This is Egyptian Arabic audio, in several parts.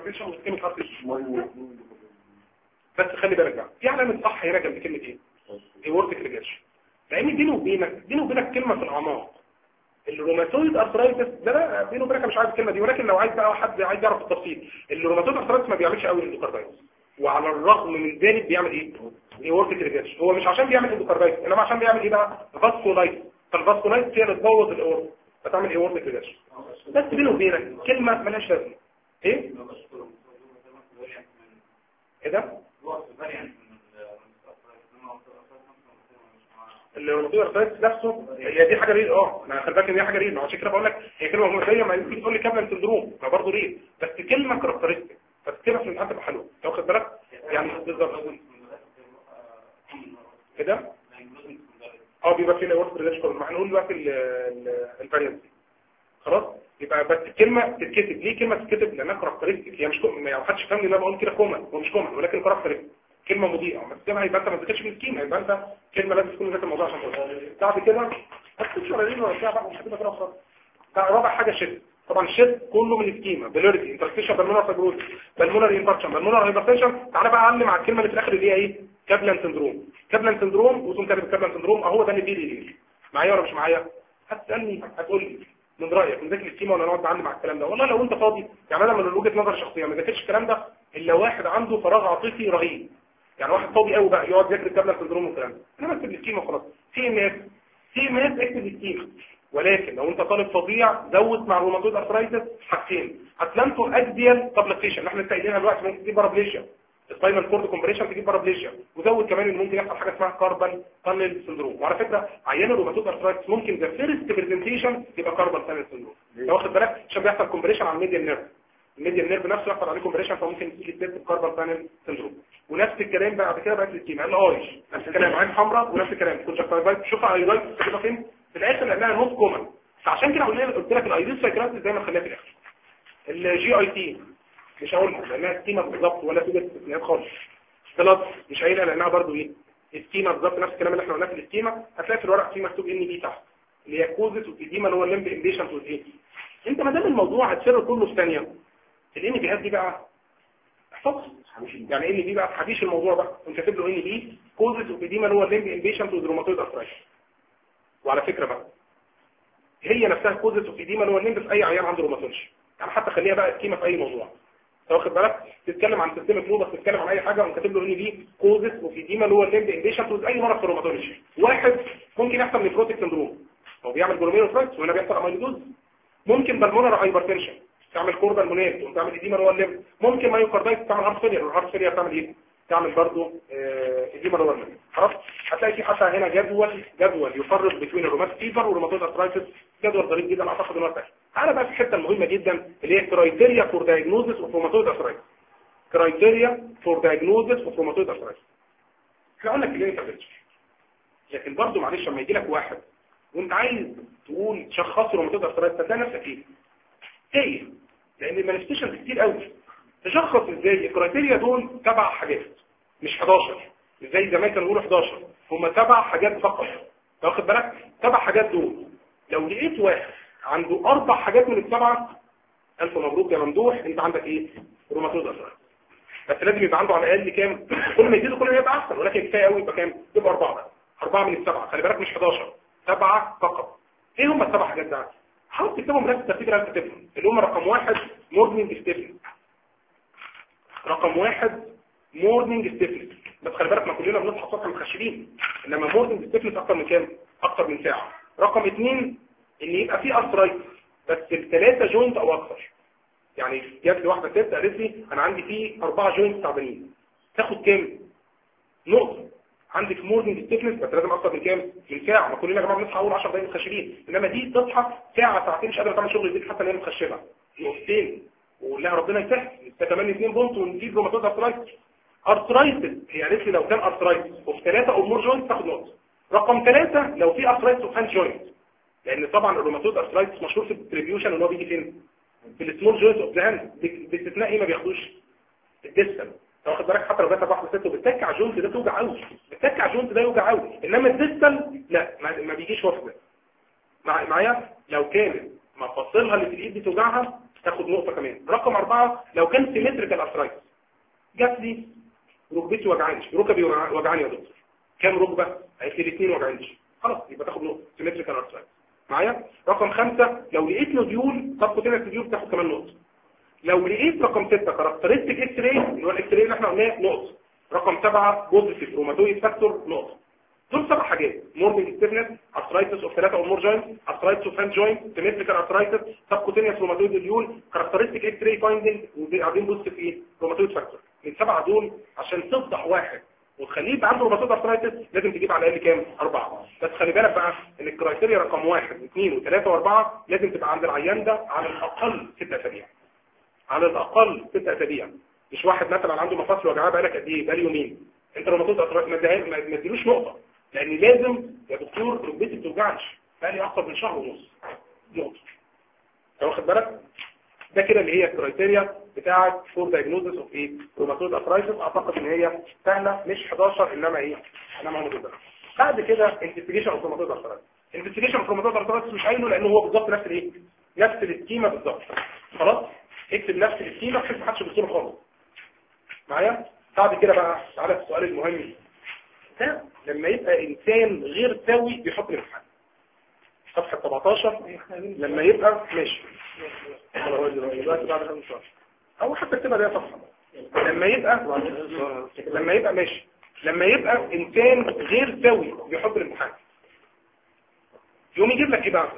هايبرتنشن واسكيميك هارت بس خلي بالك بقى في علامه صح هنا جنب كلمه ايه ايورتيك ريجرشن لان بيني وبينك بيني وبينك كلمه في الاعماق الروماتويد ارثرايتس ده بقى بيني وبينك مش عايز الكلمه دي ولكن لو عايز بقى حد عايز يعرف التفصيل الروماتويد ارثرايتس ما بيعملش قوي الاندوكاردايتس وعلى الرغم من ذلك بيعمل ايه ايورتيك ريجرشن هو مش عشان بيعمل اندوكاردايتس انما عشان بيعمل ايه بقى فاسكولايتس فالفاسكولايتس هي اللي تبوظ الاورت فتعمل ايورتيك ريجرشن بس بيني وبينك كلمه مالهاش لازمه ايه ايه ده الروماتويد ارثرايتس نفسه هي دي حاجه ريد اه انا خلي بالك ان دي حاجه ريد عشان كده بقول لك هي كلمه مميزه ما يمكن تقول لي كابلن سندروم ما برضه ريد بس كلمه كاركترستيك فتكتبها في الامتحان تبقى حلوه لو واخد بالك يعني بالظبط كده اه بيبقى في الاورد بريليشن ما هنقول بقى في الفاريانس خلاص يبقى بس الكلمه تتكتب ليه كلمه تتكتب لانها كاركترستيك هي مش كومن ما حدش فاهمني ان انا بقول كده كومن هو مش كومن ولكن كاركترستيك كلمه مضيئه ما تكتبها يبقى انت ما ذاكرتش من السكيما يبقى انت كلمه لازم تكون ذاكر الموضوع عشان تقولها بعد كده هتكتبش ولا ولا بتاع بقى مش هتبقى كده خالص رابع حاجه شد طبعا الشد كله من السكيما بلوريتي انترستيشن بالمونر فاجروز بالمونر انفاركشن بالمونر هايبرتنشن تعالى بقى اعلم على الكلمه اللي في الاخر اللي هي ايه كابلان سندروم كابلان سندروم وتقوم كاتب كابلان سندروم اهو ده اللي بيجي ليه معايا ولا مش معايا هتسالني هتقول لي من رايك نذاكر السكيما ولا نقعد نعلم على الكلام ده والله لو انت فاضي يعني انا من وجهه نظر شخصيه ما ذاكرش الكلام ده الا واحد عنده فراغ عاطفي رهيب يعني واحد فاضي قوي بقى يقعد يذاكر كابلان سندروم والكلام ده انا بكتب السكيما خلاص في ناس في ناس اكتب السكيما ولكن لو انت طالب فظيع زود مع الروماتويد ارثرايتس حاجتين اتلانتو اكديال تابلكيشن اللي احنا لسه قايلينها دلوقتي ممكن تجيب بارابليشيا سباينال كورد كومبريشن تجيب بارابليشيا وزود كمان ان ممكن يحصل حاجه اسمها كاربال تانل سندروم وعلى فكره عيان الروماتويد ارثرايتس ممكن ذا فيرست برزنتيشن يبقى كاربال تانل سندروم لو واخد بالك عشان بيحصل كومبريشن على الميديان نيرف الميديان نيرف نفسه يحصل عليه كومبريشن فممكن تيجي تكتب كاربال تانل سندروم ونفس الكلام بعد كده بقى في الكيما الاي نفس الكلام عين حمراء ونفس الكلام كونجكتيفايت شوفها ايرايت كده فين في الاخر لانها نوت كومن فعشان كده قلت لك الايديس سايكراتس زي ما خليها في الاخر الجي اي تي مش هقولها لانها سكيما بالظبط ولا توجد استثناءات خالص ثلاث مش قايلها لانها برضو ايه السكيما بالظبط نفس الكلام اللي احنا قلناه في السكيما هتلاقي في الورق فيه مكتوب ان بي تحت اللي هي كوزس والديما اللي هو الليمب انديشن والايه انت ما دام الموضوع هتسر كله في ثانيه الان بي دي بقى احفظ يعني ان بي بقى ما تحكيش الموضوع بقى انت كاتب له ان بي كوزس والديما اللي هو الليمب انديشن والروماتويد ارثرايتس وعلى فكره بقى هي نفسها كوزس وفيديما اللي هو الليمب في اي عيان عنده روماتولوجي يعني حتى خليها بقى سكيما في اي موضوع انت واخد بالك تتكلم عن سيستم فلوبس تتكلم عن اي حاجه وكاتب له ان دي كوزس وفيديما اللي هو الليمب انديشن اي مرض في الروماتولوجي واحد ممكن يحصل نيفروتيك سندروم هو بيعمل جلوميروفراكس وهنا بيحصل اميلويدوز ممكن بالمونر هايبرتنشن تعمل كوربا المونات وتعمل ايديما اللي هو الليمب ممكن مايوكاردايتس تعمل هارت فيلير والهارت فيلير تعمل ايه تعمل برضه ايديما اللي هو الليمب خلاص هتلاقي في حتى هنا جدول جدول يفرق بين الرومات فيفر والروماتويد ارثرايتس جدول ظريف جدا اعتقد انه سهل تعالى بقى في الحته المهمه جدا اللي هي كرايتيريا فور دايجنوزس اوف روماتويد ارثرايتس كرايتيريا فور دايجنوزس اوف روماتويد ارثرايتس احنا قلنا كلينيكال بيتشر لكن برضه معلش لما يجي لك واحد وانت عايز تقول تشخص روماتويد ارثرايتس هتلاقي نفسك ايه؟ ايه؟ لان المانيفستيشن كتير قوي تشخص ازاي الكرايتيريا دول سبع حاجات مش 11 زي زمان كانوا بيقولوا 11 هم سبع حاجات فقط واخد بالك سبع حاجات دول لو لقيت واحد عنده اربع حاجات من السبعه الف مبروك يا ممدوح انت عندك ايه روماتويد ارثرايتس بس لازم يبقى عنده على الاقل كام كل ما يزيد كل ما يبقى احسن ولكن كفايه قوي يبقى كام يبقى اربعه بقى اربعه من السبعه خلي بالك مش 11 سبعه فقط ايه هم السبع حاجات ده حاول تكتبهم بنفس الترتيب اللي انت تفهم اللي هم رقم واحد مورنينج ستيفنس رقم واحد مورنينج ستيفنس بس خلي بالك ما كلنا بنصحى الصبح متخشبين انما مورنينج ستيفنس اكتر من كام اكتر من ساعه رقم اثنين ان يبقى في ارثرايتس بس الثلاثه جوينت او اكثر يعني جات لي واحده ست قالت لي انا عندي فيه اربعه جوينت تعبانين تاخد كام نقطه عندك مورنينج ستيفنس بس لازم اكتر من كام من ساعه ما كلنا يا جماعه بنصحى اول 10 دقايق متخشبين انما دي تصحى ساعه ساعتين مش قادره تعمل شغل البيت حتى لو هي متخشبه نقطتين وقول لها ربنا يسهل انت كمان 2 بونت ونجيب روماتويد ارثرايتس ارثرايتس هي قالت لي لو كان ارثرايتس وفي ثلاثه او مور جوينت تاخد نقطه رقم ثلاثة لو في ارثرايتس وفي هاند جوينت لان طبعا الروماتويد ارثرايتس مشهور في الديستريبيوشن ان هو بيجي فين في السمول جوينت اوف ذا هاند باستثناء ايه ما بياخدوش الديستال واخد بالك حتى لو جت واحده ست وبتتك على الجوينت ده توجع قوي بتتك على الجوينت ده يوجع قوي انما الديستال لا ما, ما بيجيش وفد معايا لو كانت مفاصلها اللي في الايد دي توجعها تاخد نقطة كمان رقم أربعة لو كان سيمتريكال ارثرايتس جات لي ركبتي وجعاني ركبي وجعاني يا دكتور كام ركبة قالت لي الاثنين وجعاني خلاص يبقى تاخد نقطة سيمتريكال ارثرايتس معايا رقم خمسة لو لقيت نوديول سبكوتينس نوديول تاخد كمان نقطة لو لقيت رقم ستة كاركترستيك اكس راي اللي هو الاكس راي اللي احنا قلناه نقطة رقم سبعة بوزيتيف روماتويد فاكتور نقطة دول سبع حاجات موربيد ستيفنس ارثرايتس اوف ثلاثه او مور جوينت ارثرايتس اوف هاند جوينت سيمتريكال ارثرايتس سبكوتينيوس روماتويد ديول كاركترستيك اكس راي فايندنج وبعدين بوزيتيف ايه روماتويد فاكتور من سبعه دول عشان تفضح واحد وتخليه يبقى عنده روماتويد ارثرايتس لازم تجيب على الاقل كام اربعه بس خلي بالك بقى ان الكرايتيريا رقم واحد واثنين وثلاثه واربعه لازم تبقى عند العيان ده على الاقل ست اسابيع على الاقل ست اسابيع مش واحد مثلا عنده مفاصل وجعاه بقالك قد ايه بقالي يومين انت روماتويد ارثرايتس ما تديلوش نقطه لان لازم يا دكتور ركبتي بتوجعش بقالي اكتر من شهر ونص نقطه انت واخد بالك ده كده اللي هي الكرايتيريا بتاعه فور دايجنوزس اوف ايه روماتويد ارثرايتس اعتقد ان هي سهله مش 11 انما ايه انما هو ده بعد كده انفستيجيشن اوف روماتويد ارثرايتس انفستيجيشن اوف روماتويد ارثرايتس مش قايله لانه هو بالظبط نفس الايه نفس السكيما بالظبط خلاص اكتب نفس السكيما بحيث ما حدش يبص خالص معايا بعد كده بقى تعالى السؤال المهم ده لما يبقى انسان غير سوي بيحط الامتحان صفحة 17 لما يبقى ماشي او حتى اكتبها ده صفحة لما يبقى لما يبقى ماشي لما يبقى انسان غير سوي بيحط الامتحان يوم يجيب لك ايه بقى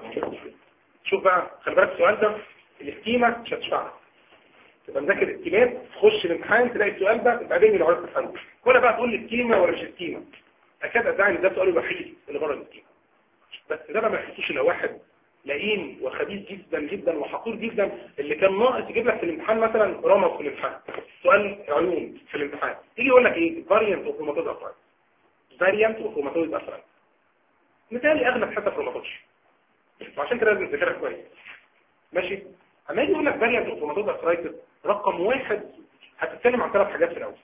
شوف بقى خلي بالك السؤال ده الاسكيمة مش هتشفعك تبقى مذاكر الكيمات تخش الامتحان تلاقي السؤال ده تبقى بين العرف تفهمه ولا بقى تقول لي الكيمة ولا مش الكيمة اكاد ادعي ان ده السؤال الوحيد اللي بره الكيمة بس ده ما يحسوش الا واحد لئيم وخبيث جدا جدا وحقير جدا اللي كان ناقص يجيب لك في الامتحان مثلا رمز في الامتحان سؤال عيون في الامتحان يجي يقول لك ايه فاريانت اوف روماتويد ارثرايتس فاريانت اوف روماتويد ارثرايتس مثالي اغلب حتى في روماتويد وعشان كده لازم تذاكرها كويس ماشي اما يجي يقول لك فاريانت اوف روماتويد ارثرايتس رقم واحد هتتكلم عن ثلاث حاجات في الاول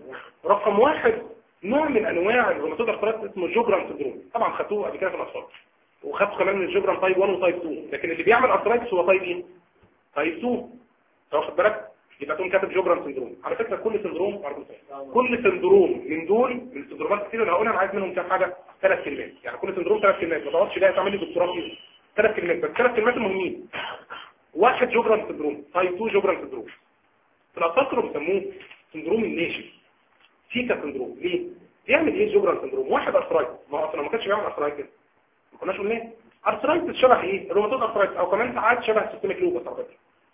رقم واحد نوع من انواع الروماتويد ارثرايتس اسمه جوجرام سندروم طبعا خدوه قبل كده في الاطفال وخدوا كمان من الجوجرام تايب 1 وتايب 2 لكن اللي بيعمل ارثرايتس هو تايب ايه تايب 2 واخد بالك يبقى تقوم كاتب جوجرام سندروم على فكره كل سندروم كل سندروم من دول من السندرومات كتير اللي هقولها انا عايز منهم كام حاجه ثلاث كلمات يعني كل سندروم ثلاث كلمات ما تقعدش لا تعمل لي دكتوراه فيه ثلاث كلمات بس ثلاث كلمات مهمين واحد جوجرام سندروم تايب 2 جوجرام سندروم في الاطفال كانوا بيسموه سندروم الناشف سيكا سندروم ليه بيعمل ايه جوجرام سندروم واحد ارثرايتس ما هو اصلا ما كانش بيعمل ارثرايتس ما كناش قلنا ارثرايتس شبه ايه الروماتويد ارثرايتس او كمان ساعات شبه سيستميك لوبس على فكره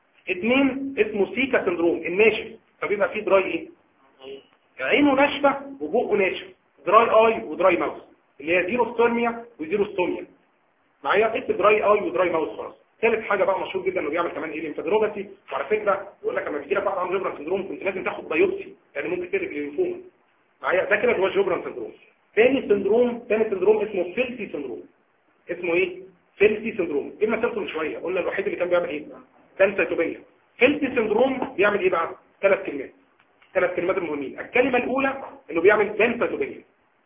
اثنين اسمه سيكا سندروم الناشف فبيبقى فيه دراي ايه عينه ناشفه وبقه ناشف دراي اي ودراي ماوس اللي هي زيرو ستورميا وزيرو ستوميا معايا اكتب دراي اي ودراي ماوس خلاص ثالث حاجه بقى مشهور جدا انه بيعمل كمان ايه ليمفادروباثي وعلى فكره يقول لك لما بيجي لك واحد عنده جبران سندروم كنت لازم تاخد بايوبسي يعني ممكن تقلب الليمفوما معايا ده كده هو جبران سندروم ثاني سندروم ثاني سندروم اسمه فيلسي سندروم اسمه ايه فيلسي سندروم جبنا سيرته من شويه قلنا الوحيد اللي كان بيعمل ايه كان سيتوبيه فيلسي سندروم بيعمل ايه بقى ثلاث كلمات ثلاث كلمات المهمين الكلمه الاولى انه بيعمل بنسيتوبيه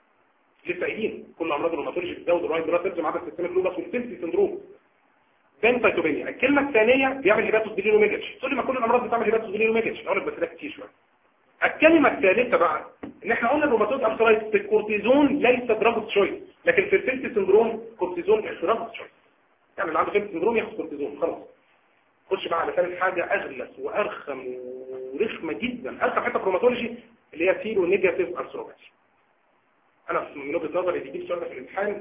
لسه قايلين كل امراض الروماتولوجي بتزود الرايت بلاد سيلز مع السيستم اللوبس والفيلسي سندروم بنسيتوبينيا الكلمة الثانية بيعمل هيباتوس بليروميجاتش تقول لي ما كل الأمراض بتعمل هيباتوس بليروميجاتش أقول لك بس ده كتير شوية الكلمة الثالثة بقى إن إحنا قلنا الروماتويد أرثرايتس الكورتيزون ليس دراج تشويس لكن في الفيلتي سندروم كورتيزون دراج تشويس يعني اللي عنده فيلتي سندروم ياخد كورتيزون خلاص خش بقى على ثالث حاجة أغلس وأرخم ورخمة جدا أرخم حتى في الروماتولوجي اللي هي سيرو نيجاتيف أرثروباثي أنا من وجهة نظري اللي يجيب سؤال في الامتحان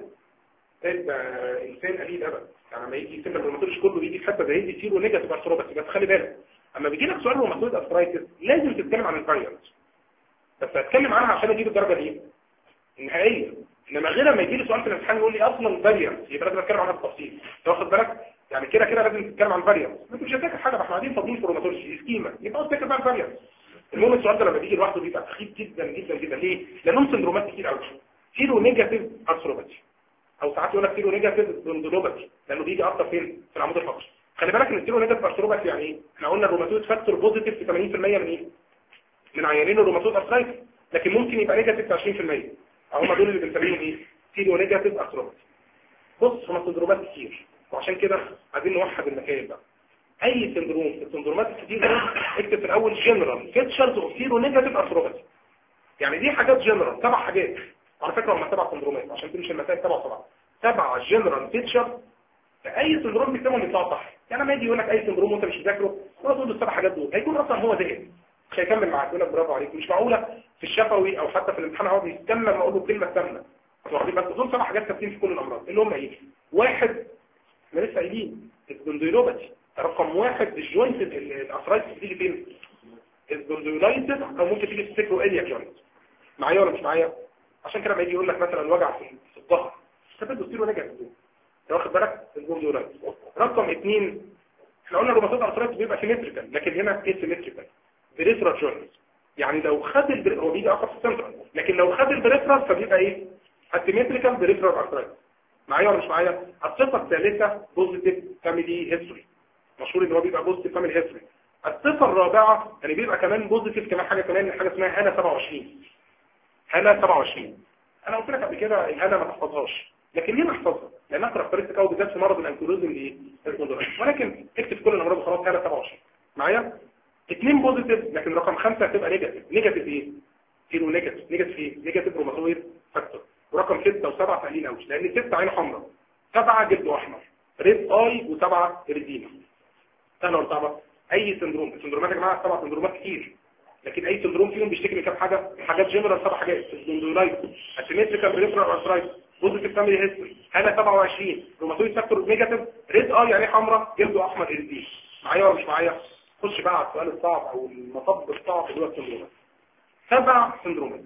تبقى إنسان قليل أبدا يعني لما يجي يكتب الروماتولوجي كله بيجي في حته زي دي سيرو نيجاتيف ارثروباثي بس خلي بالك اما بيجي لك سؤال روماتويد ارثرايتس لازم تتكلم عن الفاريانت بس هتكلم عنها عشان اجيب الدرجه دي النهائيه انما غير لما يجي لي سؤال في الامتحان يقول لي اصلا فاريانت يبقى لازم اتكلم عنها بالتفصيل انت واخد بالك يعني كده كده لازم تتكلم عن الفاريانت انت مش هتذاكر حاجه احنا قاعدين فاضيين في الروماتولوجي سكيما يبقى تذاكر بقى الفاريانت المهم السؤال ده لما بيجي لوحده بيبقى سخيف جدا جدا جدا ليه؟ لانهم سندرومات كتير قوي سيرو نيجاتيف ارثروباثي او ساعات يقول لك سيرو نيجاتيف بندولوباثي لانه بيجي اكتر فين في العمود الفقري خلي بالك ان السيرو نيجاتيف ارثروباثي يعني ايه احنا قلنا الروماتويد فاكتور بوزيتيف في 80% من ايه من عيانين الروماتويد ارثرايتس لكن ممكن يبقى نيجاتيف في 20% هم دول اللي بنسميهم ايه سيرو نيجاتيف ارثروباثي بص هم سندرومات كتير وعشان كده عايزين نوحد المكان بقى اي سندروم السندرومات الكتير دي اكتب في الاول جنرال فيتشرز اوف سيرو نيجاتيف ارثروباثي يعني دي حاجات جنرال سبع حاجات على فكره هم سبع سندرومات عشان تمشي المسائل سبع سبع سبع جنرال فيتشر اي سندروم بيكتبهم بيطلعوا صح يعني ما يجي يقول لك اي سندروم وانت مش مذاكره هو تقول له السبع حاجات دول هيكون اصلا هو ذهن مش هيكمل معاك يقول لك برافو عليك مش معقوله في الشفوي او حتى في الامتحان هو بيستنى لما اقول له كلمه ثامنه واخدين بس دول سبع حاجات ثابتين في كل الامراض اللي هم ايه واحد احنا لسه قايلين السبونديلوباتي رقم واحد الجوينت الارثرايتس بتيجي فين السبونديلايتس او ممكن تيجي في السيكرو اليا جوينت معايا ولا مش معايا عشان كده لما يجي يقول لك مثلا وجع في الظهر استفاد تصير نجح واخد بالك السبونديلايتس رقم اثنين احنا قلنا الروماتويد ارثرايتس بيبقى سيمتريكال لكن هنا ايه سيمتريكال بريفرال جوينت يعني لو خد البر... هو بيجي اقرب في السنترال لكن لو خد البريفرال فبيبقى ايه اسيمتريكال بريفرال ارثرايتس معايا ولا مش معايا الصفه الثالثه بوزيتيف فاميلي هيستوري مشهور ان هو بيبقى بوزيتيف فاميلي هيستوري الصفه الرابعه يعني بيبقى كمان بوزيتيف كمان حاجه كمان حاجه اسمها هاله 27 هاله 27 انا قلت لك قبل كده الهاله ما تحفظهاش لكن ليه نحفظها لانها كاركترستيك قوي بالذات في مرض الانكلوزم دي ولكن اكتب كل الامراض وخلاص هاله 27 معايا اثنين بوزيتيف لكن رقم خمسة هتبقى نيجاتيف نيجاتيف ايه كيلو نيجاتيف نيجاتيف ايه نيجاتيف روماتويد فاكتور ورقم ستة وسبعة سهلين قوي لان ستة عين حمراء سبعة جلد احمر ريد اي وسبعة ريدينا سهلة ولا صعبة اي سندروم السندرومات يا جماعة سبع سندرومات كتير لكن اي سندروم فيهم بيشتكي من كام حاجة حاجات جنرال سبع حاجات سندرولايت اسيمتريكال بريفرال ارثرايتس بوزيتيف فاميلي هيستوري هذا 27 روماتويد فاكتور نيجاتيف ريد اي يعني حمراء جلد احمر ريدينا معايا ولا مش معايا خش بقى على السؤال الصعب او المطب الصعب اللي هو السندرومات سبع سندرومات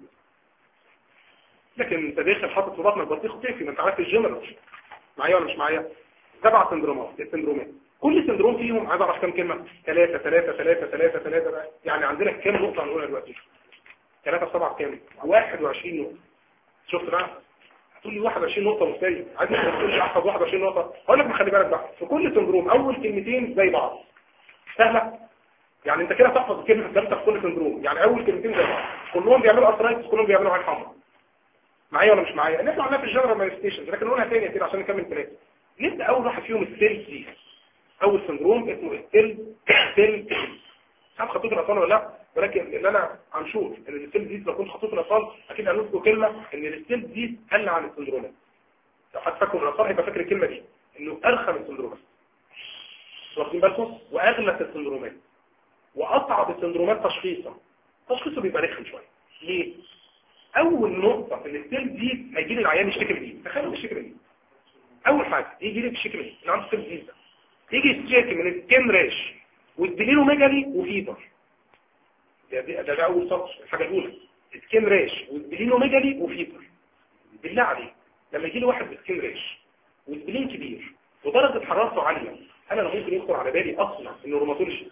لكن انت داخل حاطط في بطنك بطيخ طيفي ما انت عارف الجنرال معايا ولا مش معايا سبع سندرومات السندرومات كل سندروم فيهم عايز اعرف كام كلمه ثلاثة ثلاثة ثلاثة ثلاثة ثلاثة بقى يعني عندنا كام نقطة هنقولها دلوقتي ثلاثة في سبعة كام 21 نقطة شفت بقى هتقول لي 21 نقطة مستوي عايز تقول لي احفظ 21 نقطة اقول لك ما خلي بالك بقى في كل سندروم اول كلمتين زي بعض سهلة يعني انت كده تحفظ الكلمة الثالثة في كل سندروم يعني اول كلمتين زي بعض كلهم بيعملوا ارثرايتس كلهم بيعملوا عين حمراء معايا ولا مش معايا نطلع عليها في الجنرال مانيفستيشنز لكن نقولها تاني كده عشان نكمل ثلاثة نبدا اول واحد فيهم السيل دي اول سندروم اسمه السيل سيل عارف خطوط الاطفال ولا لا ولكن اللي انا هنشوف ان السيل دي لو كنت خطوط الاطفال اكيد هنقول لكم كلمه ان السيل دي قل عن السندرومات لو حد فاكر الاطفال هيبقى فاكر الكلمه دي انه ارخم السندرومات واخدين بالكم واغلى السندرومات واصعب السندرومات تشخيصا تشخيصه بيبقى رخم شويه ليه اول نقطه في السيل دي هيجي لي العيان يشتكي من ايه تخيلوا يشتكي من ايه اول حاجه يجي لي يشتكي من ايه اللي عنده سيل دي ده يجي يشتكي من السكين ريش والدليلو ميجالي وفيبر ده ده, ده, ده اول سطر الحاجه الاولى سكين ريش والدليلو ميجالي وفيبر بالله عليك لما يجي لي واحد بسكين ريش والدلين كبير ودرجه حرارته عاليه هل انا ممكن يخطر على بالي اصلا انه روماتولوجي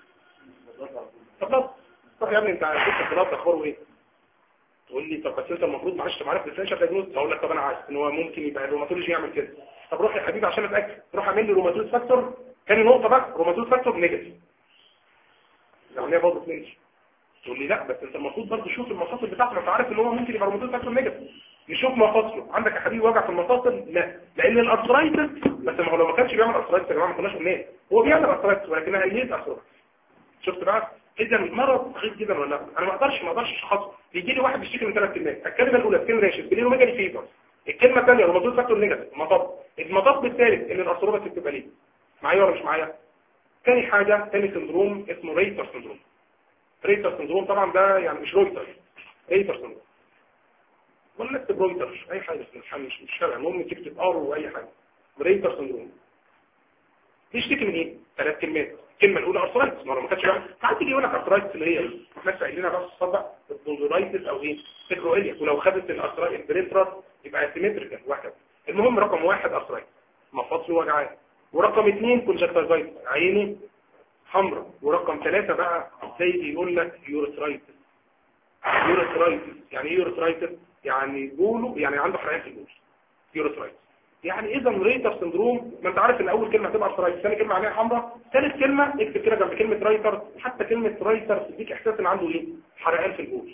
طب لا طب يا ابني انت عارف الخلاص اخباره ايه تقول لي طب بس انت المفروض معلش معرفة ديفرنشال دايجنوز اقول لك طب انا عارف ان هو ممكن يبقى الروماتولوجي يعمل كده طب روح يا حبيبي عشان اتاكد روح اعمل لي روماتويد فاكتور تاني نقطه بقى روماتويد فاكتور نيجاتيف العمليه برضه تمشي تقول لي لا بس انت المفروض برضه تشوف المفاصل بتاعته ما انت عارف ان هو ممكن يبقى روماتويد فاكتور نيجاتيف نشوف مفاصله عندك يا حبيبي وجع في المفاصل لا لان الارثرايتس بس ما هو لو ما كانش بيعمل ارثرايتس يا جماعه ما كناش قلنا هو بيعمل ارثرايتس ولكنها هيليز ارثرايتس شفت بقى اذا مرض غير جدا ولا لا انا ما اقدرش ما اقدرش اشخصه بيجي لي واحد بيشتكي من ثلاث كلمات الكلمه الاولى سكين راشد بلينو ميجالي فيبر الكلمه الثانيه روماتويد فاكتور نيجاتيف مطب المطب الثالث ان الارثروباث بتبقى ليه معايا ولا مش معايا ثاني حاجه ثاني سندروم اسمه ريتر سندروم ريتر سندروم طبعا ده يعني مش رويتر ريتر سندروم ولا نكتب رويتر اي حاجه مش مش مش فارقه المهم تكتب ار واي حاجه ريتر سندروم بيشتكي من ايه ثلاث كلمات الكلمه الاولى ارثرايتس ما هو ما كانش بقى ساعات يجي يقول لك ارثرايتس اللي هي احنا لسه قايلينها بس تصدق البونزولايتس او ايه سيكرويليا ولو خدت الارثرايتس البرينتراس يبقى اسيمتريكال وهكذا المهم رقم واحد ارثرايتس مفاصله وجعان ورقم اثنين كونجكتيفايتس عيني حمراء ورقم ثلاثة بقى زي يقول لك يورثرايتس يورثرايتس يعني ايه يورثرايتس يعني بوله يعني عنده حرقان في البول يورثرايتس يعني اذا ريتر سندروم ما انت عارف ان اول كلمه هتبقى ارثرايتس ثاني كلمه عليها حمراء ثالث كلمه اكتب كده جنب كلمه رايتر حتى كلمه رايتر تديك احساس ان عنده ايه حرقان في البول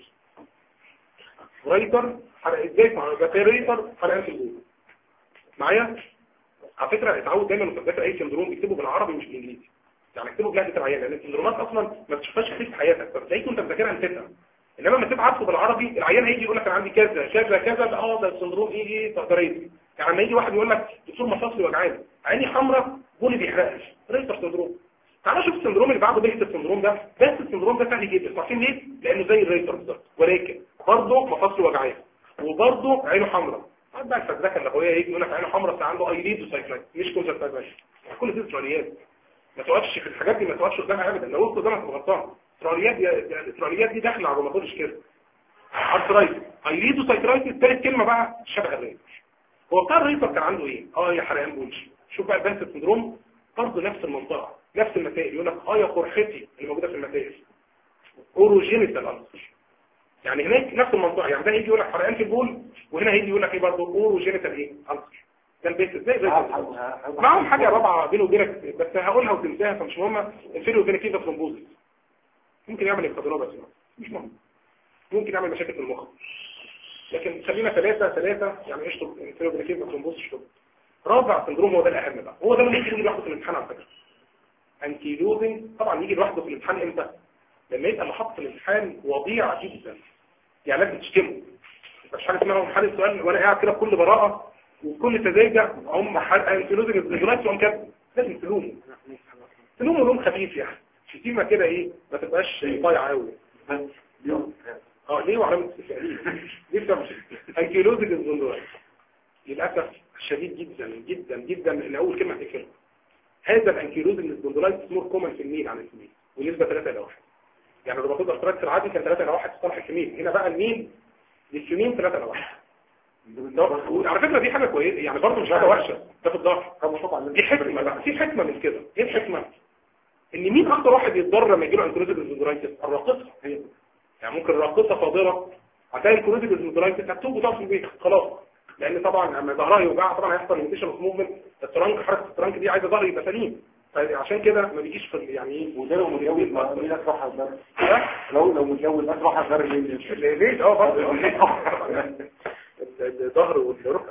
رايتر حرق ازاي ما هو ريتر حرقان في البول معايا على فكره اتعود دايما وانت بتذاكر اي سندروم اكتبه بالعربي مش بالانجليزي يعني اكتبه بلهجه العيان لان السندرومات اصلا ما بتشوفهاش كتير في حياتك فبتلاقيك وانت مذاكرها نسيتها انما لما تبقى عارفه بالعربي العيان هيجي يقول لك انا عندي كذا كذا كذا ده اه ده السندروم ايه ايه تقدريه يعني لما يجي واحد يقول لك دكتور مفاصلي وجعاني عيني حمراء بولي بيحرقش ريتر سندروم تعالى شوف السندروم اللي بعده بيكتب السندروم ده بس السندروم ده سهل جدا عارفين ليه؟ لانه زي الريتر بالظبط ولكن برضه مفاصله وجعاني وبرضه عينه حمراء قاعد بقى الفزاكه اللغويه يجي يقول لك عينه حمراء بس عنده ايريد وسايكلايت مش كونجكتيفايتس كل دي اسرائيليات ما تقفش في الحاجات دي ما تقفش قدامها ابدا لو وقفت قدامها تبقى غلطان اسرائيليات دي الاسرائيليات دي داخله على الروماتولوج كده ارثرايتس ايريد وسايكلايت ثالث كلمه بقى شبه الريتر هو بتاع الريتر كان عنده ايه؟ اه يا حرقان بولش شوف بقى البنس سندروم برضه نفس المنطقه نفس المسائل يقول لك اه يا قرحتي اللي موجوده في المسائل اوروجينيتال الالسر يعني هناك نفس المنطقه يعني ده يجي يقول لك حرقان في البول وهنا هيجي يقول لك ايه برضه اوروجينيتال ايه الالسر ده البيت ازاي زي معاهم حاجه رابعه بينه وبينك بس هقولها وتنساها فمش مهمه الفيرو بينك كده ثرومبوزيس ممكن يعمل انفجارات بس مش مهم ممكن يعمل مشاكل في المخ لكن خلينا ثلاثة ثلاثة يعني اشطب الفيرو بينك كده ثرومبوزيس اشطب رابع سندروم هو ده الاهم بقى هو ده اللي يجي لوحده في الامتحان على فكره انكيلوزنج طبعا يجي لوحده في الامتحان امتى لما يبقى اللي حاطط في الامتحان وضيع جدا يعني لازم تشتمه مش حاجه اسمها محل السؤال وانا قاعد كده بكل براءه وكل تزايجة هم انكيلوزنج الزجولات وهم كده لازم تلومه تلومه لوم خفيف يعني شتيمه كده ايه ما تبقاش ضايعه قوي اه ليه وعلامه استفهام ليه بتعمل انكيلوزنج الزجولات للاسف شديد جدا جدا جدا ان اول كلمه تكلمه هذا الانكيلوزنج الزجولات مور كومن في الميل عن الفيميل ونسبه 3 الى 1 يعني الروماتويد ارثرايتس العادي كان 3 الى 1 في صالح الفيميل هنا بقى الميل للفيميل 3 الى 1 على فكرة دي حاجة كويسة يعني برضه مش حاجة وحشة ده في الظهر دي حكمة بقى في حكمة من كده ايه الحكمة ان مين اكتر واحد يتضرر لما يجيله انكروزيف زندرايتس الراقصة هي يعني ممكن الراقصة فاضلة هتلاقي انكروزيف زندرايتس هتوب وتقف في البيت خلاص لان طبعا لما ظهرها يوجعها طبعا هيحصل ليميتيشن اوف موفمنت الترانك حركه الترانك دي عايزه ظهر يبقى سليم عشان كده ما بيجيش في يعني ايه وده لو متجوز مين اسرح الضرب لو لو متجوز اسرح الضرب ليه اه برضه الظهر والركب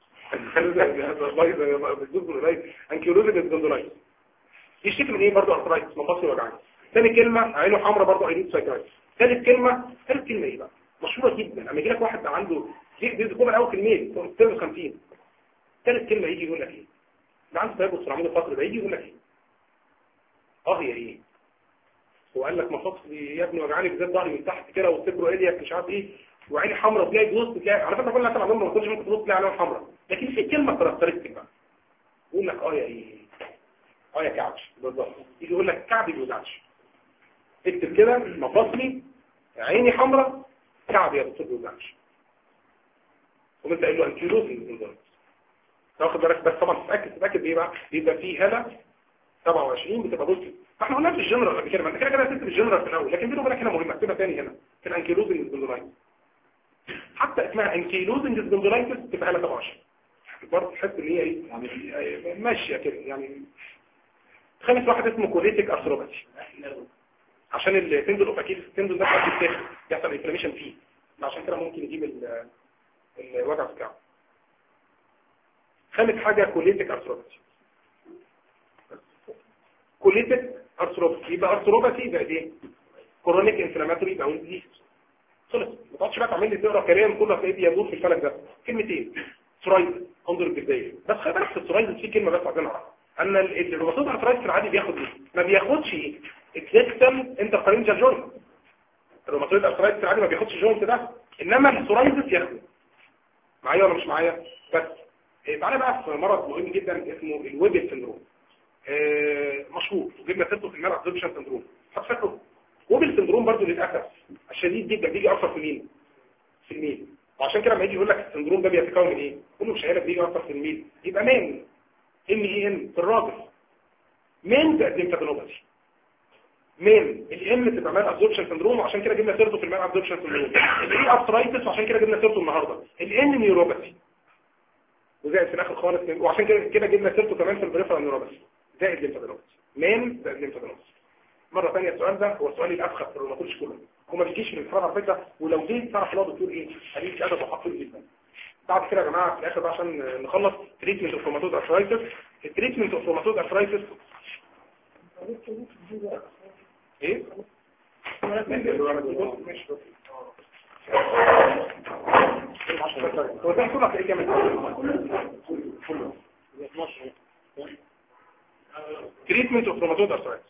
انكيولوجيك الزندولايت يشتكي من ايه برضه ارثرايتس مفاصل وجعان ثاني كلمه عينه حمراء برضه عينيه سايكايتس ثالث كلمه ثالث كلمه ايه بقى مشهوره جدا لما يجي لك واحد عنده دي دي كومن قوي كلمين فوق 52 ثالث كلمه يجي يقول لك ايه ده عنده تيبس في العمود الفقري ده يجي يقول لك ايه اه هي ايه هو قال لك مفاصلي يا ابني وجعاني بالذات ظهري من تحت كده والصدر اليك مش عارف ايه وعيني حمراء تلاقي جوز تلاقي على فكره كل الناس عندهم ما كنتش ممكن تبص تلاقي عليهم حمراء لكن في كلمه كاركترستيك بقى يقول لك اه يا ايه اه يا كعبش بالظبط يجي يقول لك كعبي ما بيوجعش اكتب كده مفاصلي عيني حمراء كعبي يا دكتور ما بيوجعش وانت قايل له انكيلوزنج بالظبط تاخد بالك بس طبعا تتاكد تتاكد بايه بقى يبقى في هنا 27 بتبقى بوزيتيف احنا قلنا في الجنرال قبل كده ما انت كده كده هتكتب الجنرال في الاول لكن بينه وبينك هنا مهمه اكتبها ثاني هنا في الانكيلوزنج سبوندلايتس حتى اسمها انكيلوزنج سبوندلايتس تبقى هنا 27 برضه تحس ان هي ايه ماشيه كده يعني خامس واحد اسمه كوليتيك ارثروباثي عشان التندل اوف اكيد التندل ده بيتاخد يحصل انفلاميشن فيه عشان كده ممكن يجيب الوجع بتاعه خامس حاجه كوليتيك ارثروباثي كوليتيك ارثروباثي يبقى ارثروباثي يبقى ايه كرونيك انفلاماتوري باول ديزيز خلص ما تقعدش بقى تعمل لي تقرا كلام كله هتلاقيه بيدور في الفلك ده كلمتين سرايد انظر البدايه بس خلي بالك في السرايد في كلمه بس عايزين نعرفها ان الروماتويد ارثرايتس العادي بياخد ايه ما بياخدش ايه اكزيكتال انترفيرنجال جوينت الروماتويد ارثرايتس العادي ما بياخدش الجوينت ده انما السرايدس ياخده معايا ولا مش معايا بس إيه تعالى بقى في مرض مهم جدا اسمه الويبل سندروم آه مشهور وجبنا سيرته في المال ابزوربشن سندروم فاكره وبل سندروم برضه للاسف الشديد جدا بيجي اكثر في مين في الميل وعشان كده لما يجي يقول لك السندروم ده بيتكون من ايه كله مش هيقول لك بيجي اكثر في الميل يبقى مان ام اي ان في الراجل مان ده ليمفادينوباثي مان الام تبقى مان ابزوربشن سندروم وعشان كده جبنا سيرته في المال ابزوربشن سندروم الاي ارثرايتس وعشان كده جبنا سيرته النهارده الان نيوروباثي وزائد في الاخر خالص وعشان كده كده جبنا سيرته كمان في البريفرال نيوروباثي زائد ليمفادينوباثي مان زائد ليمفادينوباثي مرة ثانية السؤال ده هو السؤال الأبخف في الروماتولوجي كله هو ما بيجيش من الفرار على فكرة ولو جيت تعرف هو دكتور ايه هديك أدب وحقيقي جدا بعد كده يا جماعة في الآخر بقى عشان نخلص تريتمنت اوف روماتويد ارثرايتس التريتمنت اوف روماتويد ارثرايتس ماشي هو ده كله هتلاقيه كام تريتمنت اوف روماتويد ارثرايتس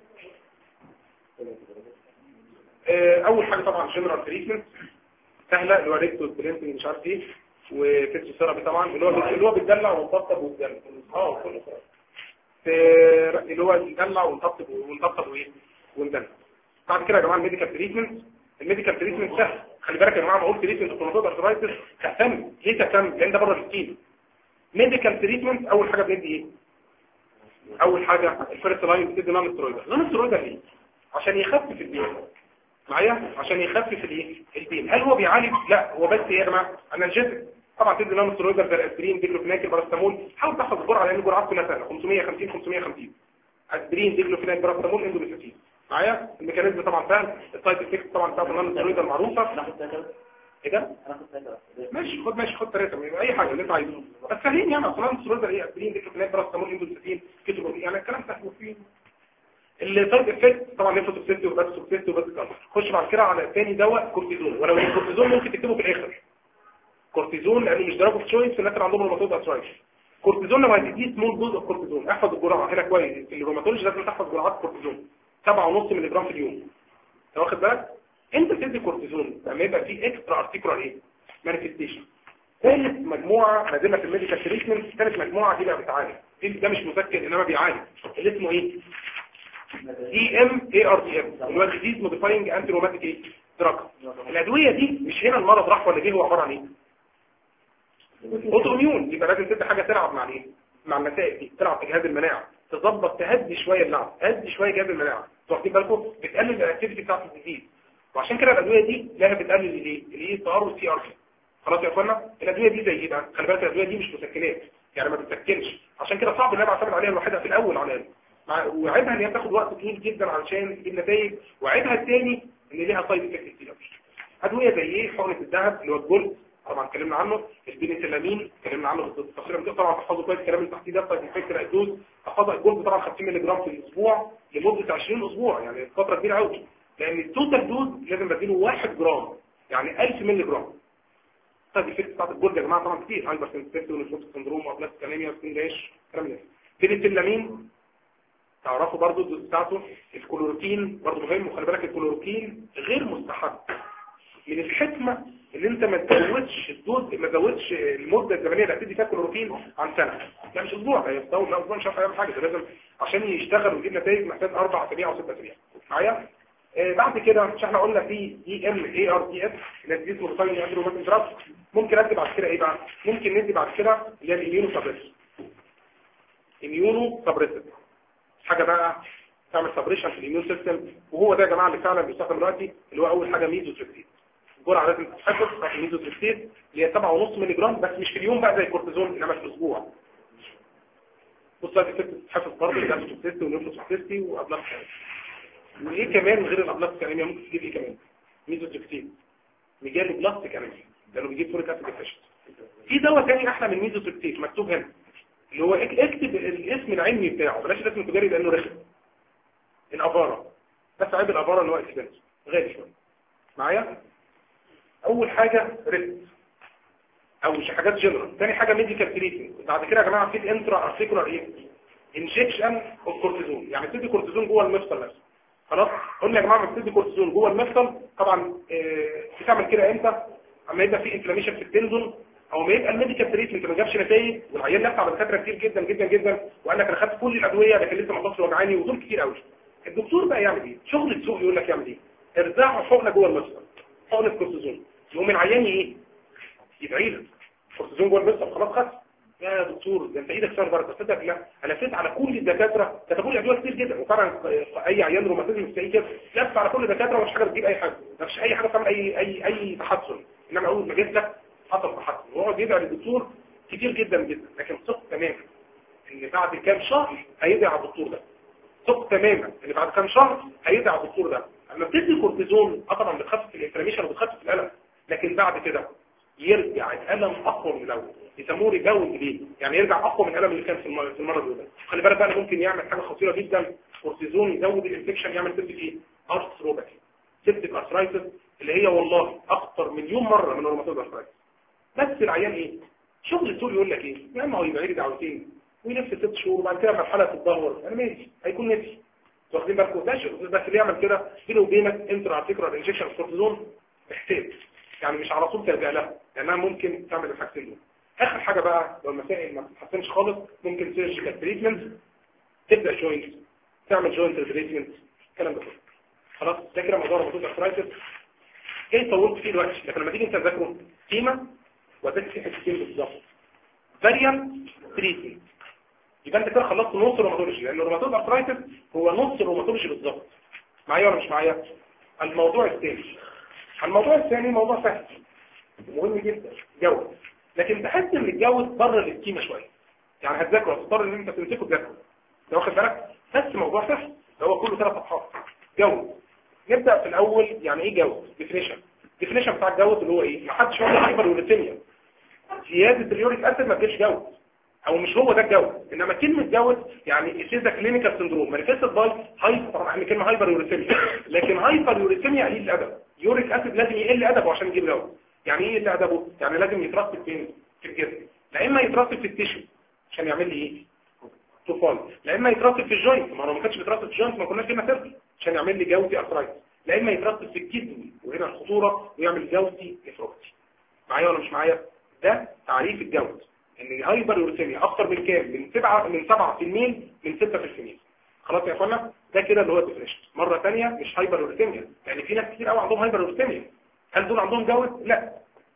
اول حاجه طبعا جنرال تريتمنت سهله اللي هو ريكتو برينتنج مش عارف ايه وفيتس ثيرابي طبعا اللي هو اللي هو بيتدلع ومطبطب ويتدلع اه كله اللي هو يدلع ونطبطب ونطبطب وايه وندلع بعد كده يا جماعه الميديكال تريتمنت الميديكال تريتمنت سهل خلي بالك يا جماعه ما قلت تريتمنت روماتويد ارثرايتس تهتم ليه تهتم لان ده بره السكين ميديكال تريتمنت اول حاجه بندي ايه اول حاجه الفيرست لاين بتدي نون سترويدال نون سترويدال ليه عشان يخفف البين معايا عشان يخفف الايه البين هل هو بيعالج لا هو بس ايه يا جماعه انالجيزك طبعا تدي نون سترويدال زي الاسبرين ديكلوفيناك باراستامول حاول تحفظ الجرعه لان الجرعات كلها سهله 550 550 اسبرين ديكلوفيناك باراستامول اندوميثاتين معايا الميكانيزم طبعا سهل السايد افكت طبعا بتاعت النون سترويدال معروفه ايه ده ماشي خد ماشي خد ثلاثه اي حاجه اللي انت عايزه بس سهلين يعني اصلا النون سترويدال ايه اسبرين ديكلوفيناك باراستامول اندوميثاتين كيتوبروفين يعني الكلام سهل وفيه السايد افكت طبعا نيفوتوكسيستي وباتوكسيستي وباتوكسيستي خش بعد كده على ثاني دواء كورتيزون ولو الكورتيزون ممكن تكتبه في الاخر كورتيزون لانه مش دراج اوف تشويس في الناس اللي عندهم روماتويد ارثرايتس كورتيزون لما هتديه سمول دوز اوف كورتيزون احفظ الجرعه هنا كويس الروماتولوجي لازم تحفظ جرعات كورتيزون 7.5 مللي جرام في اليوم انت واخد بالك انت بتدي كورتيزون لما يبقى فيه اكسترا ارتيكولار ايه مانيفستيشن ثالث مجموعه نازله في الميديكال تريتمنت ثالث مجموعه دي بقى بتعالج ده مش مسكن انما بيعالج اللي اسمه ايه اي ام اي ار دي ام اللي هو ديزيز موديفاينج انتي روماتيك ايه دراج الادويه دي مش هنا المرض راح ولا جه هو عباره عن ايه اوتو اميون يبقى لازم تدي حاجه تلعب مع الايه مع النتائج دي تلعب في جهاز المناعه تظبط تهدي شويه اللعب تهدي شويه جهاز المناعه واخدين بالكم بتقلل الاكتيفيتي بتاعت الديزيز وعشان كده الادويه دي لها بتقلل الايه الاي اس ار والسي ار بي خلاص يا اخوانا الادويه دي زي ايه بقى خلي بالك الادويه دي مش مسكنات يعني ما بتسكنش عشان كده صعب ان انا بعتمد عليها لوحدها في الاول على وعيبها ان هي بتاخد وقت طويل جدا علشان تجيب نتائج وعيبها الثاني ان ليها سايد افكت كتير قوي ادويه زي ايه حقنه الذهب اللي هو الجلد طبعا اتكلمنا عنه البنسلامين اتكلمنا عنه في التفصيل طبعا تحفظوا كويس الكلام اللي تحتيه ده سايد افكت الدوز احفظها الجلد طبعا 50 مللي جرام في الاسبوع لمده 20 اسبوع يعني فتره كبيره قوي لان التوتال دوز لازم بديله 1 جرام يعني 1000 مللي جرام سايد افكت بتاعت الجلد يا جماعه طبعا كتير هايبر سنسيتيفيتي ونفوس سندروم وابلاستيك انيميا سكين راش الكلام ده بنسلامين تعرفوا برضو الدوز بتاعته الكلوروكين برضو مهم وخلي بالك الكلوروكين غير مستحب من الحكمة اللي انت ما تزودش الدوز ما تزودش المدة الزمنية اللي هتدي فيها كلوروكين عن سنة لا مش اسبوع هيستوي لا اسبوع مش عارف يعمل حاجة ده لازم عشان يشتغل ويجيب نتائج محتاج اربع اسابيع او ست اسابيع معايا آه بعد كده مش احنا قلنا في اي ام اي ار دي اس اللي هي ديزيز موديفاينج اندروماتيك دراج ممكن ادي بعد كده ايه بقى ممكن ندي بعد كده اللي هي الاميونو سبريسر اميونو سبريسر حاجة بقى تعمل سبريشن في الاميون سيستم وهو ده يا جماعه اللي فعلا بيستخدم دلوقتي اللي هو اول حاجه ميزوتريكسيد الجرعه لازم تتحفظ بتاعت الميزوتريكسيد اللي هي 7.5 مللي جرام بس مش في اليوم بقى زي الكورتيزون انما في الاسبوع بص بقى تتحفظ برضه الجاستروكسيستي والنيفروسكسيستي وابلاك وايه كمان غير الابلاك انيميا ممكن تجيب ايه كمان ميزوتريكسيد ميجالو بلاستيك انيميا لانه بيجيب فوريك اسيد ديفيشنسي في دواء ثاني احلى من ميزوتريكسيد مكتوب هنا اللي هو اكتب الاسم العلمي بتاعه بلاش الاسم التجاري لانه رخم الافاره بس عيب الافاره اللي هو اكسبنس غالي شويه معايا اول حاجه ريسك او مش حاجات جنرال ثاني حاجه ميديكال تريتمنت بعد كده يا جماعه في الانترا ارتيكولار ايه انجكشن اوف كورتيزون يعني بتدي كورتيزون جوه المفصل نفسه خلاص قلنا يا جماعه بتدي كورتيزون جوه المفصل طبعا آه بتعمل كده امتى اما يبقى في انفلاميشن في التندون او ما يبقى الميديكال تريتمنت ما جابش نتائج والعيان لف على دكاتره كتير جدا جدا جدا وقال لك انا خدت كل الادويه لكن لسه ما خلصش وجعاني ودول كتير قوي الدكتور بقى يعمل ايه شغل السوق يقول لك يعمل ايه ارزاع حقنه جوه المفصل حقنه كورتيزون يقوم العيان ايه يدعي لك كورتيزون جوه المفصل خلاص خد يا دكتور ده انت ايدك شهر بركه تصدق لا انا فيت على كل الدكاتره كتبوا لي ادويه كتير جدا وطبعا اي عيان روماتيزم مستعين كده لف على كل الدكاتره ومش حاجه بتجيب اي حاجه مفيش اي حاجه تعمل اي اي اي تحسن انما اول ما جيت لك حصل تحسن ويقعد يدعي للدكتور كتير جدا جدا لكن ثق تماما ان بعد كام شهر هيدعي على الدكتور ده ثق تماما ان بعد كام شهر هيدعي على الدكتور ده اما بتدي كورتيزون اه طبعا بتخفف الانفلاميشن وبتخفف الالم لكن بعد كده يرجع الالم اقوى من الاول يسموه ريباوند ليه يعني يرجع اقوى من الالم اللي كان في المرض في المرض الاولى خلي بالك بقى ممكن يعمل حاجه خطيره جدا كورتيزون يزود الانفكشن يعمل تبقى ايه ارثروباثي سيبتك ارثرايتس اللي هي والله اخطر مليون مره من الروماتويد ارثرايتس بس العيان ايه شغل الدكتور يقول لك ايه يا اما هو يبقى لي دعوتين ويلف ست شهور وبعد كده مرحله تتدهور انا ماشي هيكون نفسي واخدين بالكم ده شغل بس اللي يعمل كده بينه وبينك انتر ارتيكولار انجكشن كورتيزون احتاج يعني مش على طول تلجا لها لانها ممكن تعمل الحاجتين دول اخر حاجه بقى لو المسائل ما بتتحسنش خالص ممكن سيرجيكال تريتمنت تبدا جوينت تعمل جوينت تريتمنت الكلام ده كله خلاص ده كده موضوع روماتويد ارثرايتس ايه طولت فيه دلوقتي لكن لما تيجي انت تذاكره قيمه وذاكر فيه حاجتين بالظبط فاريانت تريتمنت يبقى انت كده خلصت نص الروماتولوجي لان الروماتويد ارثرايتس هو نص الروماتولوجي بالظبط معايا ولا مش معايا الموضوع الثاني الموضوع الثاني موضوع سهل مهم جدا جوز لكن بحس ان الجوز بره الاسكيمه شويه يعني هتذاكره هتضطر ان انت تمسكه تذاكره لو واخد بالك بس موضوع سهل ده هو كله ثلاث صفحات جوز نبدا في الاول يعني ايه جوز ديفينيشن ديفينيشن بتاع الجوز اللي هو ايه ما حدش يقول هايبر يوريثيميا زياده اليوريك اسيد ما تجيش جوز او مش هو ده الجوز انما كلمه جوز يعني اسيزا كلينيكال سندروم مانيفيستد باي هاي طبعا احنا كلمه هايبر يوريثيميا لكن هايبر يوريثيميا قليل الادب يوريك اسيد لازم يقل ادبه عشان يجيب جوز يعني ايه يقل ادبه يعني لازم يترسب فين في الجسم لا اما يترسب في التيشو عشان يعمل لي ايه طوفان لا اما يترسب في الجوينت ما هو ما كانش بيترسب في الجوينت ما كناش جبنا سيرفي عشان يعمل لي جوزي ارثرايتس لا اما يترسب في الكدني وهنا الخطوره ويعمل جوزي نفروتي معايا ولا مش معايا ده تعريف الجوز ان الهايبر يوريثيميا اكتر من كام من 7 من 7 في الميل من 6 في الميل خلاص يا اخوانا ده كده اللي هو الديفينيشن مره ثانيه مش هايبر يوريثيميا يعني في ناس كتير قوي عندهم هايبر يوريثيميا هل دول عندهم جوز لا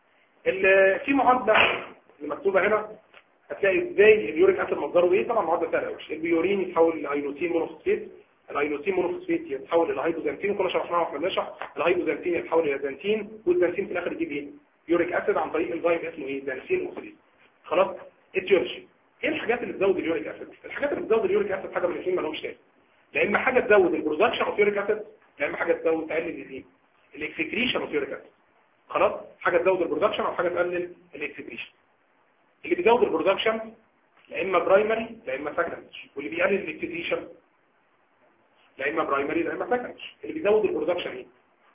في معادله اللي مكتوبه هنا هتلاقي ازاي اليوريك اسيد مصدره ايه طبعا معادله سهله قوي البيورين يتحول لاينوسين مونوفوسفيت الاينوسين مونوفوسفيت يتحول الى هيدروزانتين كنا شرحناها واحنا بنشرح الهيدروزانتين يتحول الى زانتين والزانتين في الاخر يجيب ايه يوريك اسيد عن طريق انزيم اسمه ايه زانسين اوكسيديز خلاص اتيولوجي ايه الحاجات اللي بتزود اليوريك اسيد الحاجات اللي بتزود اليوريك اسيد حاجه من الاثنين ما لهمش تاني لا اما حاجه تزود البرودكشن اوف يوريك اسيد لا اما حاجه تزود تقلل الايه الاكسكريشن اوف يوريك اسيد خلاص حاجه تزود البرودكشن او حاجه تقلل الاكسكريشن اللي بيزود البرودكشن لا اما برايمري لا اما سكندري واللي بيقلل الاكسكريشن لا اما برايمري لا اما سكندري اللي بيزود البرودكشن ايه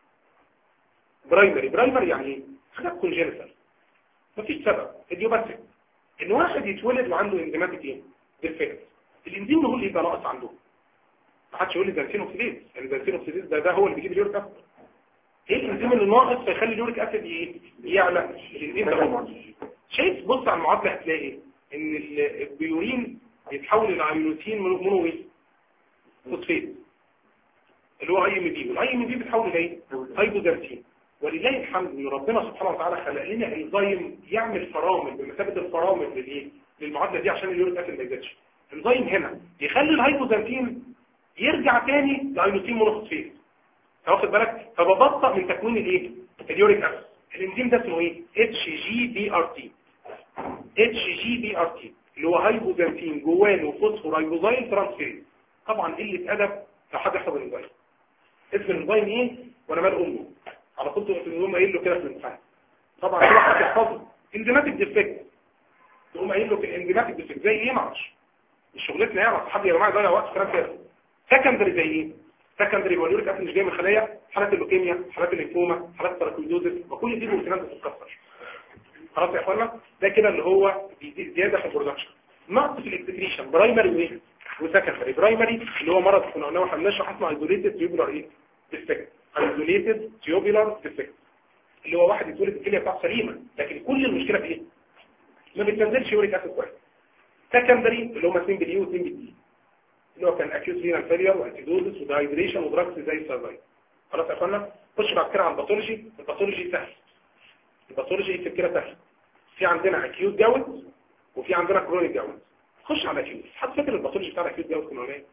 برايمري برايمري يعني ايه حاجات كونجنتال مفيش سبب اليوباتيك ان واحد يتولد وعنده انزيماتيك ايه ديفكت الانزيم هو اللي يبقى ناقص عنده ما حدش يقول لي زنسين اوكسيديز يعني زنسين اوكسيديز ده ده هو اللي بيجيب اليوريك اسيد ايه الانزيم اللي ناقص فيخلي اليوريك اسيد ايه يعلى الانزيم ده هو شايف بص على المعادله هتلاقي ان البيورين يتحول الى ايونوتين مونو ايه فوسفيت اللي هو اي ام دي والاي ام دي بتحول الى ايه هيدروزانتين ولله الحمد ان ربنا سبحانه وتعالى خلق لنا انزيم يعمل فرامل بمثابه الفرامل للايه للمعادله دي عشان اليوريك اسيد ما يزيدش انزيم هنا يخلي الهيدروزانتين يرجع تاني لايونوتين مونوفوسفيت واخد بالك فببطئ من تكوين الايه اليوريك اسيد الانزيم ده اسمه ايه اتش جي بي ار تي اتش جي بي ار تي اللي هو هيدروزانتين جوانه فوسفورايبوزايل ترانسفيريز طبعا قله ادب لو حد يحفظ الانزيم اسم الانزيم ايه وانا مال امه على طول تقول تقوم قايل له كده في الامتحان طبعا كده حد يحفظه انزيماتيك ديفكت تقوم قايل له في انزيماتيك ديفكت زي ايه معرفش مش شغلتنا يعني حد يا جماعه يضيع وقت في كلام كده سكندري زي ايه سكندري واليوريك اسيد مش جاي من الخلايا حالات اللوكيميا حالات الليمفوما حالات التراكويدوزيس وكل دي بروتينات بتتكسر خلاص يا اخوانا ده كده اللي هو بيزيد زياده في البرودكشن نقص في الاكسكريشن برايمري وايه وسكندري برايمري اللي هو مرض كنا قلناه واحنا بنشرح اسمه ايزوليتد تيوبولار ايه ديفكت ايزوليتد تيوبولار ديفكت اللي هو واحد يتولد الكليه بتاعته سليمه لكن كل المشكله في ايه ما بتنزلش يوريك اسيد كويس سكندري اللي هم 2 بي و 2 بي اللي هو كان اكيوت رينال فيلير وانتيدوزس ودايدريشن ودراكس زي السيرفايف خلاص يا اخوانا خش بعد كده على الباثولوجي الباثولوجي سهل الباثولوجي في كده سهل في عندنا اكيوت جاوز وفي عندنا كرونيك جاوز خش على اكيوت حد فاكر الباثولوجي بتاع الاكيوت جاوز كنا ايه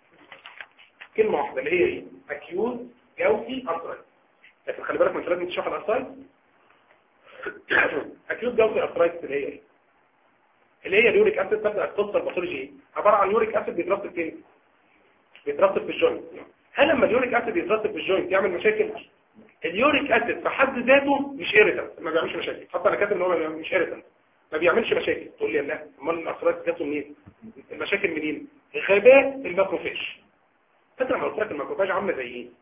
كلمه واحده اللي هي ايه اكيوت جاوزي ارثرايتس لكن خلي بالك انت لازم تشرح الارثرايتس اكيوت جاوزي ارثرايتس اللي هي ايه اللي هي اليوريك اسيد تبدا القصه الباثولوجي ايه عباره عن يوريك اسيد بيترسب فين بيترسب في الجوينت هل لما اليوريك اسيد بيترسب في الجوينت يعمل مشاكل اليوريك اسيد في حد ذاته مش ايريتنت ما بيعملش مشاكل حتى انا كاتب ان هو مش ايريتنت ما بيعملش مشاكل تقول لي لا امال الارثرايتس جاته منين المشاكل منين غباء الماكروفاج فاكر لما قلت لك الماكروفاج عامله زي ايه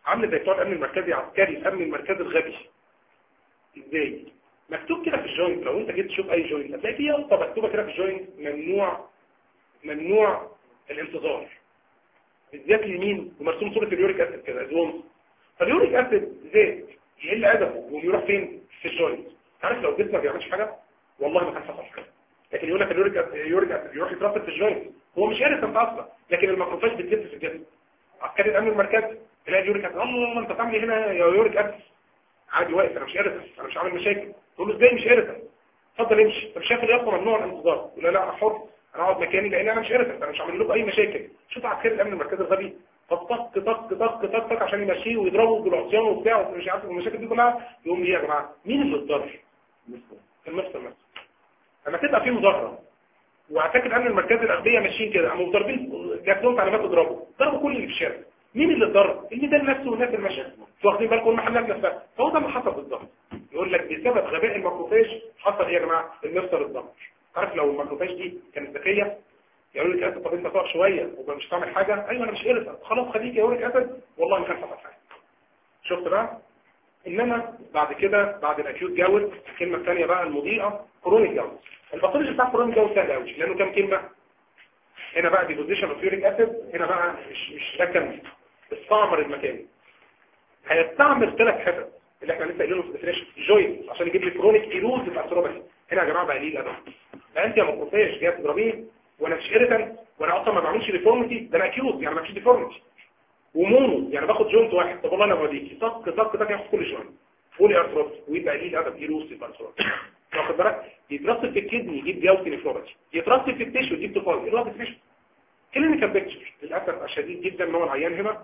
عامل زي بتوع الامن المركزي عسكري الامن المركزي الغبي ازاي مكتوب كده في الجوينت لو انت جيت تشوف اي جوينت هتلاقي فيه يافطه مكتوبه كده في الجوينت ممنوع ممنوع الانتظار بالذات اليمين ومرسوم صوره اليوريك اسيد كده ازوم فاليوريك اسيد زاد يقل ادبه ويروح فين في الجوينت عارف لو جسمك ما بيعملش حاجه والله ما كان حصل حاجه لكن يقول لك اليوريك اسيد اليوريك اسيد يروح يترسب في الجوينت هو مش قادر اصلا لكن الماكروفاج بتلف في الجسم عسكري الامن المركزي تلاقي اليوريك اسيد الله انت بتعمل إيه هنا يا يوريك اسيد عادي واقف انا مش قادر انا مش عامل مشاكل تقول له ازاي مش قادر اتفضل امشي انت مش شايف اليافطه ممنوع الانتظار يقول لا لا انا حر انا اقعد مكاني لان انا مش قادر انا مش عامل لكم اي مشاكل شوف عسكري الامن المركزي الغبي فطق طق طق طق طق عشان يمشيه ويضربه بالعصيان وبتاع ومش عارف المشاكل دي كلها يقوم ايه يا جماعه مين اللي اتضرر المفصل نفسه لما تبقى في مظاهره وعساكر الامن المركزي الاغبياء ماشيين كده قاموا ضاربين جات لهم تعليمات تضربوا ضربوا كل اللي في الشارع مين اللي اتضرر الميدان نفسه والناس اللي ماشيه انتوا واخدين بالكم المحلات نفسها فهو ده اللي حصل بالظبط يقول لك بسبب غباء الماكروفاج حصل ايه يا جماعه المفصل اتدمر عارف لو الماكروفاج دي كانت ذكيه يقولوا لك اسد طب انت تقف شويه ومش تعمل حاجه ايوه انا مش قرفه خلاص خليك يا ولك اسد والله ما كان حصل حاجه شفت بقى انما بعد كده بعد الاكيوت جاول الكلمه الثانيه بقى المضيئه كرونيك جاول الباثولوجي بتاع كرونيك جاول سهل قوي لانه كام كلمه هنا بقى ديبوزيشن اوف يوريك اسيد هنا بقى مش مش سكن استعمر المكان هيستعمر ثلاث حتت اللي احنا لسه قايلينه في الديفينيشن جوينت عشان يجيب لي كرونيك ايروز الاتروباثي هنا يا جماعه بقى ليه الادب لا انت يا مقفاش جاي تضربيه وانا مش اريتن وانا اصلا ما بعملش ديفورميتي ده انا اكيوت يعني ما فيش ديفورميتي ومونو يعني باخد جوينت واحد طب والله انا بوريكي طق طق طق ياخد كل جوينت فولي ارثروبس ويبقى ليه الادب ايروز الاتروباثي واخد بالك يترسب في الكدني يجيب جاوتي نفروباثي يترسب في التيشو يجيب توفاي ايه الوقت فيش كلينيكال بيكتشر للاسف الشديد جدا ان هو العيان هنا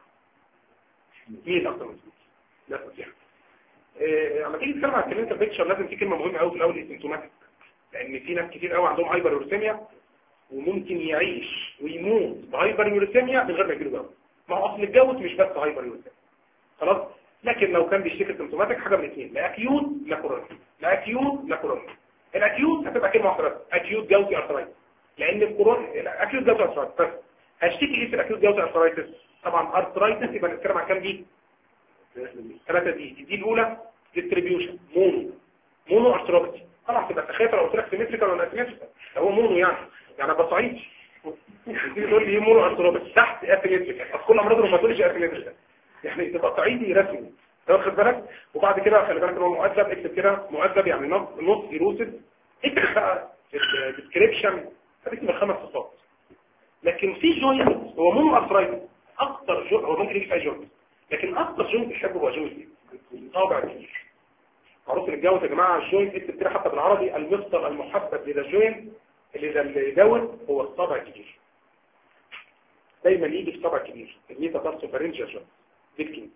مين اكتر من للاسف يعني لما تيجي تتكلم عن الكلينيكال بيكتشر لازم في كلمه مهمه قوي في الاول اسيمتوماتيك لان في ناس كتير قوي عندهم هايبر يوريثيميا وممكن يعيش ويموت بهايبر يوريثيميا من غير ما يجيله جوز ما هو اصل الجوز مش بس هايبر يوريثيميا خلاص لكن لو كان بيشتكي سيمتوماتيك حاجه من اثنين لا اكيوت لا كورونيك لا اكيوت لا كورونيك الاكيوت هتبقى كلمه واحده بس اكيوت جوزي ارثرايتس لان الكورونا الاكيوت جوزي ارثرايتس بس هشتكي ايه في الاكيوت جوزي ارثرايتس طبعا ارثرايتس يبقى نتكلم عن كام دي ثلاثه دي دي الاولى ديستريبيوشن مونو مونو ارثروباتي طبعا تبقى تخيل لو قلت لك سيمتريكال ولا اسيمتريكال هو مونو يعني يعني ابقى صعيدي تيجي تقول لي ايه مونو ارثروباتي تحت اسيمتريكال اصل كل امراض الروماتولوجي اسيمتريكال يعني تبقى صعيدي رسمي واخد بالك وبعد كده خلي بالك ان هو مؤدب اكتب كده مؤدب يعني نص نص يروسد اكتب بقى الديسكريبشن هتكتب الخمس صفات لكن في جوينت هو مونو ارثرايتس اكتر جو هو ممكن يجي في اي جوينت لكن اكتر جوينت بيحبه هو جوينت طابع كبير معروف ان الجوت يا جماعه الجوينت اكتب كده حتى بالعربي المفصل المحبب لدى الجوينت اللي اللي جوت هو الطابع الكبير دايما يجي في طابع كبير الميتا تارسو فارنجيا جوينت دي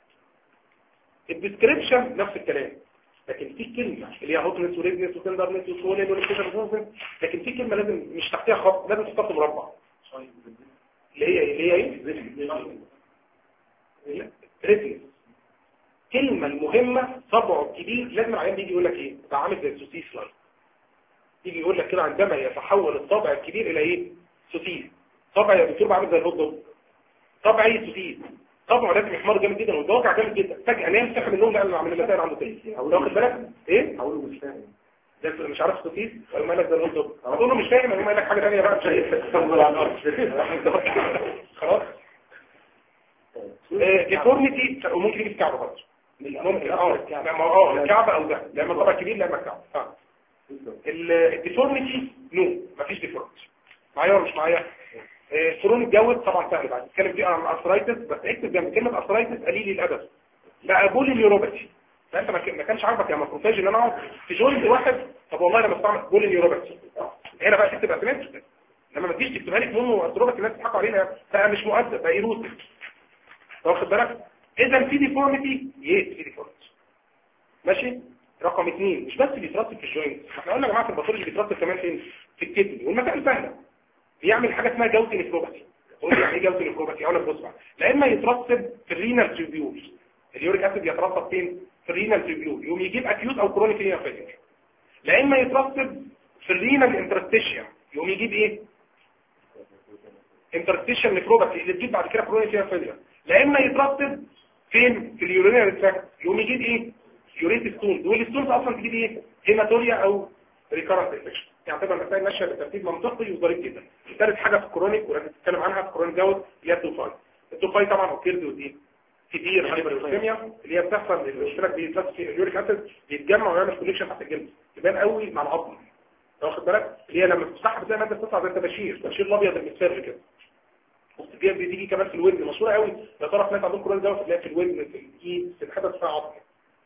الديسكريبشن نفس الكلام لكن في كلمة اللي هي هوتنس وريزنس وتندرنس وسولين وريكتر لكن في كلمة لازم مش تحتها خط لازم تحط مربع اللي هي اللي هي ايه ريزنس كلمة المهمة طبعه الكبير لازم العيان بيجي يقول لك ايه ده عامل زي السوسيس لاين يجي يقول لك كده عندما يتحول الطابع الكبير الى ايه سوسيس طبع يا دكتور بعمل زي الهوت دوج طبع ايه سوسيس طبعه لازم يحمر جامد جدا والواقع جامد جدا فجأة نام صحي من النوم لقى انه عامل المسائل عنده تاني واخد بالك ايه هقوله مش فاهم ده مش عارف سوسيس ولا مالك زي الهوت دوج هتقول له مش فاهم هو قال لك حاجه ثانيه بقى مش هيفهم خلاص ديفورميتي وممكن يجي في كعبه برضه ممكن اه لما اه الكعبه او ده لما طبعا كبير لما الكعبه اه الديفورميتي نو مفيش ديفورميتي معايا ولا مش معايا قرون الجوز طبعا سهل بعد نتكلم دي عن الارثرايتس بس اكتب جنب كلمه ارثرايتس قليل الادب بقى بولي نيوروباثي فانت ما كانش عاجبك يا ماكروفاج ان انا اقعد في جوينت واحد طب والله انا بستعمل بولي نيوروباثي هنا بقى تكتب اسيمتريك لما ما تجيش تكتبها لي مونو ارثروباثي الناس تضحكوا علينا بقى مش مؤدب بقى ايروز واخد بالك اذا في ديفورميتي يس في ديفورميتي ماشي رقم اثنين مش بس بيترتب في الجوينت احنا قلنا يا جماعه في الباثولوجي بيترتب كمان فين في الكدني والمسائل سهله بيعمل حاجه اسمها جوتي نفروباثي تقول يعني ايه جوتي نفروباثي اقول لك بص بقى لا اما يترتب في الرينال تريبيول اليوريك اسيد يترتب فين في الرينال تريبيول يقوم يجيب اكيوت او كرونيك رينال فيلير لا اما يترتب في الرينال انترستيشيا يقوم يجيب ايه انترستيشن نفروباثي اللي تجيب بعد كده كرونيك رينال فيلير لا اما يترتب فين في اليورينال تراكت يقوم يجيب ايه يوريت ستونز والستونز اصلا تجيب ايه هيماتوريا او ريكارنت انفكشن يعني تبقى المسائل ماشيه بترتيب منطقي وظريف جدا ثالث حاجه في الكرونيك ولازم تتكلم عنها في الكرونيك جاوت هي الدوفاي الدوفاي طبعا اوكيرد ودي كتير هايبريوسيميا اللي هي بتحصل الاشتراك بيتلصق في اليوريك اسيد بيتجمع ويعمل كونكشن تحت الجلد يبان قوي مع العظم واخد بالك اللي هي لما بتفتحها بتلاقي ماده بتطلع زي التباشير التباشير الابيض المسفر كده والسجاير دي تيجي كمان في الودن مشهوره قوي يا ترى في ناس عندهم كورونا دوت تلاقي في الودن في الايد في الحتت فيها عظم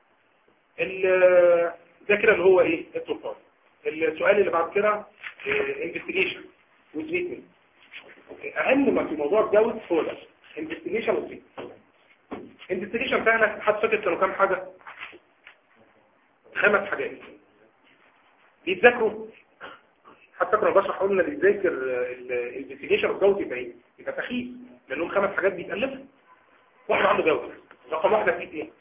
ده كده اللي هو ايه التوفاي السؤال اللي بعد كده انفستيجيشن وتريتمنت اهم ما في موضوع الجوز هو ده انفستيجيشن وتريتمنت انفستيجيشن فعلا حد فاكر كانوا كام حاجه خمس حاجات بيتذاكروا حتى كنا بشرح قلنا اللي بيذاكر الانفستيجيشن والجوز يبقى ايه يبقى سخيف لانهم خمس حاجات بيتالفوا واحد عنده جوز رقم واحد فيه ايه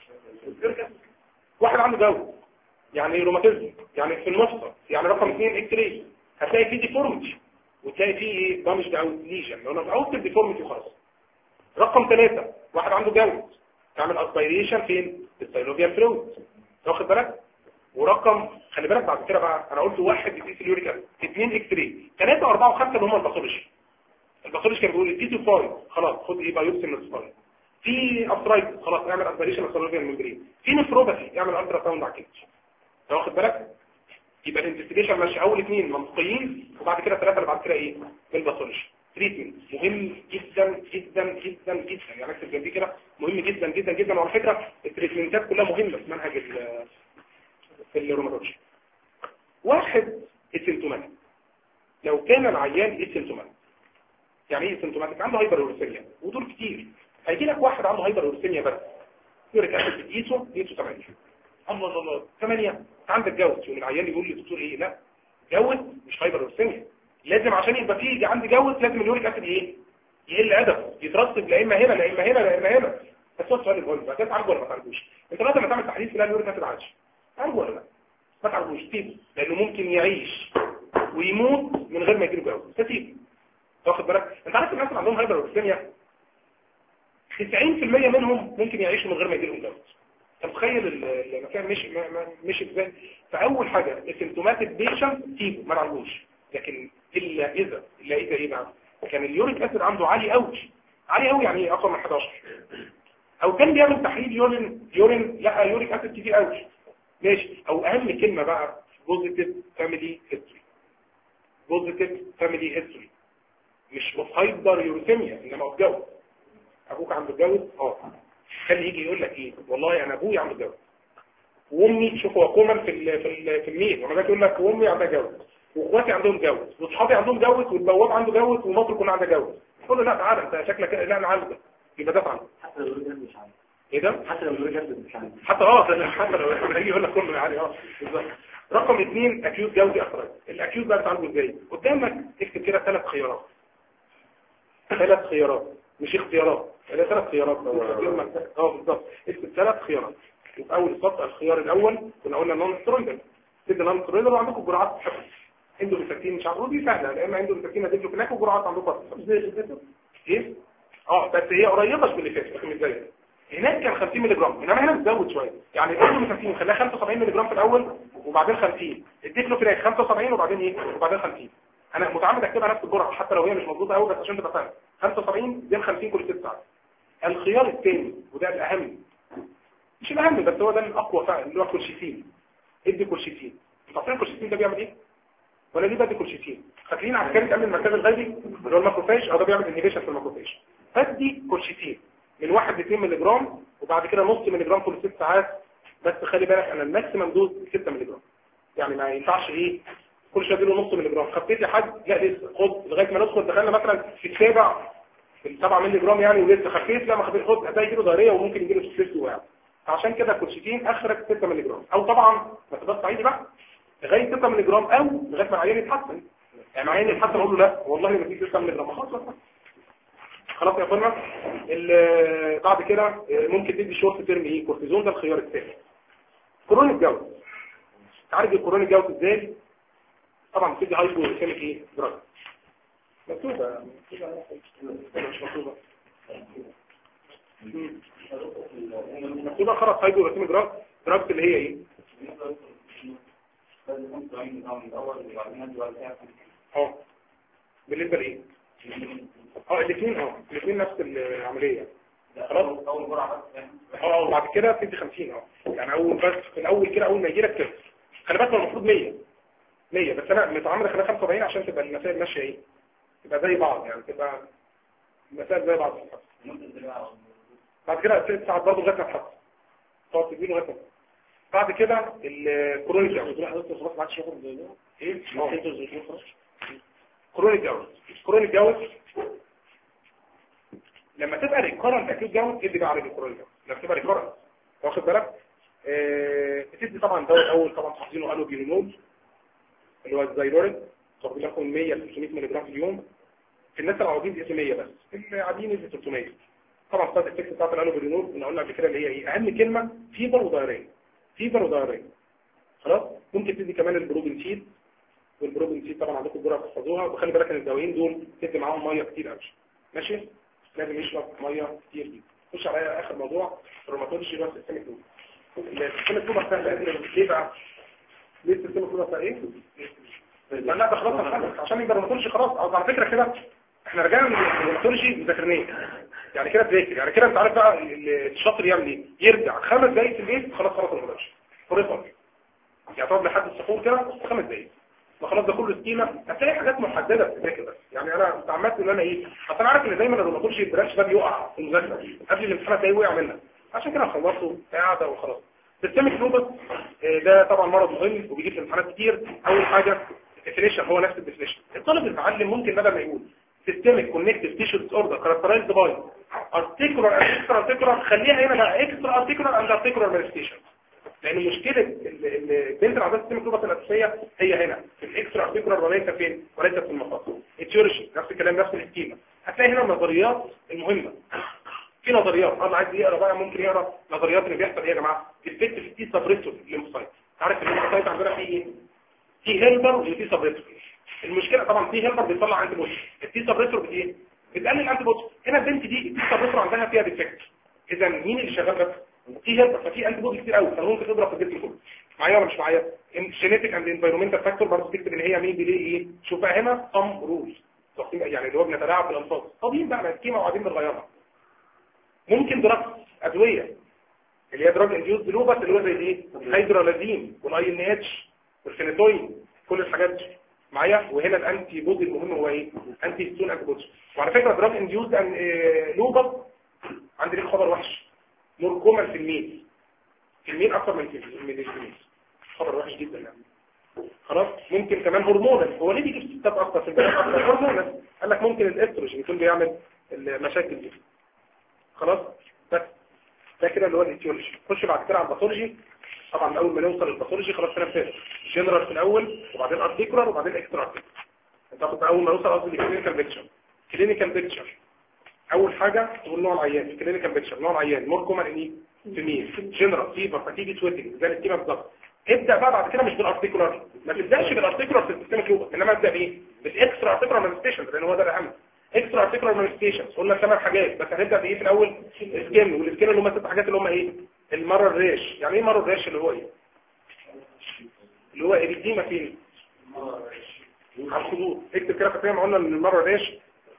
واحد عنده جوز يعني روماتيزم يعني في المفصل يعني رقم اثنين اكس راي هتلاقي فيه ديفورميتي وتلاقي فيه ايه دامج او ليجن لو انا عاوز ديفورميتي خلاص رقم ثلاثة واحد عنده جلد تعمل اسبيريشن فين في السيلوفيال فلويد واخد بالك ورقم خلي بالك بعد كده بقى انا قلت واحد بيقيس اليوريك اسيد اثنين اكس راي ثلاثة واربعة وخمسة اللي هم الباثولوجي الباثولوجي كان بيقول التي 5 خلاص خد ايه بايوبسي من السباين في ابرايت خلاص اعمل اسبيريشن السيلوفيال ممبرين في نفروباثي اعمل الترا ساوند على الكتش واخد بالك يبقى الانفستيجيشن ماشي اول اثنين منطقيين وبعد كده ثلاثه اللي بعد كده ايه بالباثولوجي تريتمنت مهم جدا جدا جدا جدا يعني اكتب جنبيه كده مهم جدا جدا جدا وعلى فكره التريتمنتات كلها مهمه في منهج في الروماتولوجي واحد اسيمتوماتيك لو كان العيان اسيمتوماتيك يعني ايه اسيمتوماتيك عنده هايبر اورسيميا ودول كتير هيجي لك واحد عنده هايبر اورسيميا بس يوريك اسيد تقيسه تقيسه 8 الله الله 8 عندك جوز يقوم العيان يقول لي دكتور ايه لا جوز مش هايبر اورسيميا لازم عشان يبقى فيه عندي جوز لازم اليوريك اسيد ايه يقل ادب يترتب لا اما هنا لا اما هنا لا اما هنا بس هو السؤال المهم بقى تعالج ولا ما تعالجوش انت لازم تعمل تحليل تلاقي اليوريك اسيد عالي تعالج ولا لا ما تعالجوش سيبه لانه ممكن يعيش ويموت من غير ما يجيله جوز فسيبه واخد بالك انت عارف الناس اللي عندهم هايبر اورسيميا 90% منهم ممكن يعيشوا من غير ما يجيلهم جوز انت متخيل المكان مش مش ازاي فاول حاجه السيمتوماتيك بيشنت سيبه ما نعالجوش لكن الا اذا الا اذا ايه بقى كان اليوريك اسيد عنده عالي قوي عالي قوي يعني ايه اقوى من 11 او كان بيعمل تحليل يورين يورين لا يوريك اسيد كتير قوي ماشي او اهم كلمه بقى بوزيتيف فاميلي هيستوري بوزيتيف فاميلي هيستوري مش اوف هايبر يوريثيميا انما اوف جوز ابوك عنده جوز اه كان يجي يقول لك ايه والله انا ابويا عنده جوز وامي شوف هو كومن في ال في ال في الميل وما جاي يقول لك وامي عندها جوز واخواتي عندهم جوز واصحابي عندهم جوز والبواب عنده جوز ومصر كلها عندها جوز تقول له لا تعالى انت شكلك لا انا عندك يبقى ده عنده حتى لو الرجال مش عارف ايه ده حتى لو الرجال مش عارف حتى اه حتى لو لما يجي يقول لك كله يعني اه بالظبط رقم اثنين اكيوت جوزي اخراج الاكيوت بقى بتعالجه ازاي قدامك اكتب كده ثلاث خيارات ثلاث خيارات مش اختيارات ده ثلاث خيارات اه بالظبط اكتب ثلاث خيارات وفي اول سطر الخيار الاول كنا قلنا نون سترويدال تدي نون سترويدال وعندكم جرعات حفظ اندوميثاكين مش عارف ودي سهله يا اما اندوميثاكين اديك هناك وجرعات عندكم ايه اه بس هي قريبه من اللي فاتت لكن مش زي هناك كان 50 مللي جرام انما هنا بتزود شويه يعني الاندوميثاكين خليها 75 مللي جرام في الاول وبعدين 50 الديكلوفيناك 75 وبعدين ايه وبعدين 50 انا متعمد اكتبها نفس الجرعه حتى لو هي مش مظبوطه قوي بس عشان تبقى فاهم 75 دي 50 كل 6 ساعات الخيار الثاني وده الاهم مش الاهم بس هو ده الاقوى فعلا اللي هو كولشيسين ادي كولشيسين عارفين الكولشيسين ده بيعمل ايه ولا دي بدي كولشيسين فاكرين عسكري قبل المركز الغازي اللي هو الماكروفاج او ده بيعمل انهيبيشن في الماكروفاج فدي كولشيسين من 1 ل 2 مللي جرام وبعد كده نص مللي جرام كل 6 ساعات بس خلي بالك انا الماكسيمم دوز 6 مللي جرام يعني ما ينفعش ايه كل شويه اديله نص مللي جرام خفيت لحد لا لسه خد لغايه ما ندخل دخلنا مثلا في السابع في ال 7 مللي جرام يعني ولسه خفيت لا ما خفيت خد هتلاقي يجيله ضريره وممكن يجيله سكريبت وقع عشان كده الكولشيتين اخرك 6 مللي جرام او طبعا ما تبقاش صعيدي بقى لغايه 6 مللي جرام او لغايه ما العيان يتحسن يعني العيان يتحسن اقول له لا والله ما فيش 6 مللي جرام خلاص خلاص يا اخوانا بعد كده ممكن تدي شورت تيرم ايه كورتيزون ده الخيار الثاني كورونا الجوز تعالج الكورونا الجوز ازاي طبعا بتدي هايبو كيميك ايه دراج مكتوبه مش مكتوبه مكتوبه خرط هايبو رسم دراج دراج اللي هي ايه اه بالنسبه لايه اه الاثنين اه الاثنين نفس العمليه خلاص اه اه وبعد كده بتدي 50 اه يعني اول بس في الاول كده اول ما يجي لك كده خلي بالك هو المفروض 100 100 بس انا متعامل خلال 75 عشان تبقى المسائل ماشيه ايه تبقى زي بعض يعني تبقى المسائل زي بعض في الحفظ بعد كده ست ساعات برضه لغايه ما تحفظ تقعد تجيب لغايه ما تحفظ. بعد كده الكرونيك جاوز خلاص ما عادش ياخد ايه كرونيك جاوز كرونيك جاوز لما تبقى ريكورنت اكيد جاوز ادي بقى على الكرونيك جاوز لما تبقى ريكورنت واخد بالك آه، بتدي طبعا دواء الاول طبعا حافظينه قالوا بيونول اللي هو الزايلوريد تاخد لكم 100 ل 300 ملغ في اليوم في الناس العواجيز دي 100 بس في العاديين يدي 300 طبعا ستات الفكس بتاعت الالوبرينول كنا قلنا قبل كده اللي هي ايه اهم كلمه فيبر ودايريه فيبر ودايريه خلاص ممكن تدي كمان البروبين سيد والبروبين سيد طبعا عندكم الجرعه تحفظوها وخلي بالك ان الدوايين دول تدي معاهم ميه كتير قوي ماشي لازم يشرب ميه كتير دي خش على اخر موضوع الروماتولوجي اللي هو السيستميك لوب السيستميك لوب سهله ليه بقى ليه السيستميك لوب ايه لا لا ده خلاص هنخلص عشان يبقى الروماتولوجي خلاص او على فكره كده احنا رجعنا من الروماتولوجي مذاكرين يعني كده تذاكر يعني كده انت عارف بقى الشاطر يعمل ايه يرجع خمس دقايق في البيت خلاص خلاص الروماتولوجي فريفر يعني تقعد لحد السحور كده خمس دقايق ما خلاص ده كله سكيمه هتلاقي حاجات محدده بتذاكر بس يعني انا اتعمدت ان انا ايه اصل انا عارف ان دايما الروماتولوجي البرانش ده بيقع في المذاكره قبل الامتحان تلاقيه وقع منها عشان كده خلصته قاعده وخلاص سيستميك لوبس ده طبعا مرض مهم وبيجي في الامتحانات كتير اول حاجه الديفينيشن هو نفس الديفينيشن الطالب المعلم ممكن بدل ما يقول systemic connective tissue disorder characterized by articular and extra articular خليها هنا بقى extra articular and articular manifestation لان مشكلة البنت اللي عندها systemic lupus الاساسية هي هنا في الاكسترا ارتيكولار وليس فين وليس في المفاصل التيورجي نفس الكلام نفس الاسكيما هتلاقي هنا النظريات المهمة في نظريات انا عايز يقرا بقى ممكن يقرا نظريات اللي بيحصل ايه يا جماعه الفيت في التي سبريسور الليمفوسايت عارف الليمفوسايت عندنا في ايه في هيلبر وفي سبريسور المشكله طبعا في هيلبر بيطلع انتي بودي التي سبريسور بايه بتقلل الانتي بودي هنا البنت دي التي سبريسور عندها فيها ديفكت اذا مين اللي شغال بس في هيلبر ففي انتي بودي كتير قوي فممكن تضرب في الجسم كله معايا ولا مش معايا الجينيتيك اند انفيرمنتال فاكتور برضه تكتب ان هي مين بيليه ايه شوف بقى هنا صم رولز يعني اللي هو بنتلاعب بالالفاظ طبيعي بقى ما الكيمه وقاعدين بنغيرها ممكن دراج ادويه اللي هي دراج انديوز لوبس اللي هو زي ايه الهيدرالازين والاي ان اتش والفينيتوين كل الحاجات دي معايا وهنا الانتي بودي المهم هو ايه انتي ستون انتي بودي وعلى فكره دراج انديوز لوبس عندي ليك خبر وحش مور كومن في الميل في الميل اكتر من من الفيميل خبر وحش جدا يعني خلاص ممكن كمان هرمونال هو ليه بيجي في الستات اكتر في البنات اكتر هرمونال قال لك ممكن الاستروجين يكون بيعمل المشاكل دي خلاص بس ده كده اللي هو الايتيولوجي خش بعد كده على الباثولوجي طبعا اول ما نوصل للباثولوجي خلاص كلام فارغ جنرال في الاول وبعدين ارتيكولار وبعدين اكسترا ارتيكولار انت تاخد اول ما نوصل قصدي كلينيكال بيكتشر كلينيكال بيكتشر اول حاجه تقول نوع العيان كلينيكال بيكتشر نوع العيان مور كومن ان ايه فيميل جنرال فيبر فتيجي سويتنج زي الكيما بالظبط ابدا بقى بعد كده مش بالارتيكولار ما تبداش بالارتيكولار في السيستم كلوبا انما ابدا بايه بالاكسترا ارتيكولار مانيفستيشن لان هو ده الاهم اكسترا ارتيكولار مانيفستيشنز قلنا ثمان حاجات بس هنبدا بايه في الاول سكين والسكين اللي هم ست حاجات اللي هم ايه المره الريش يعني ايه مره الريش اللي هو ايه اللي هو اريديما فين على الخدود اكتب كده فاكرين ما قلنا ان المره الريش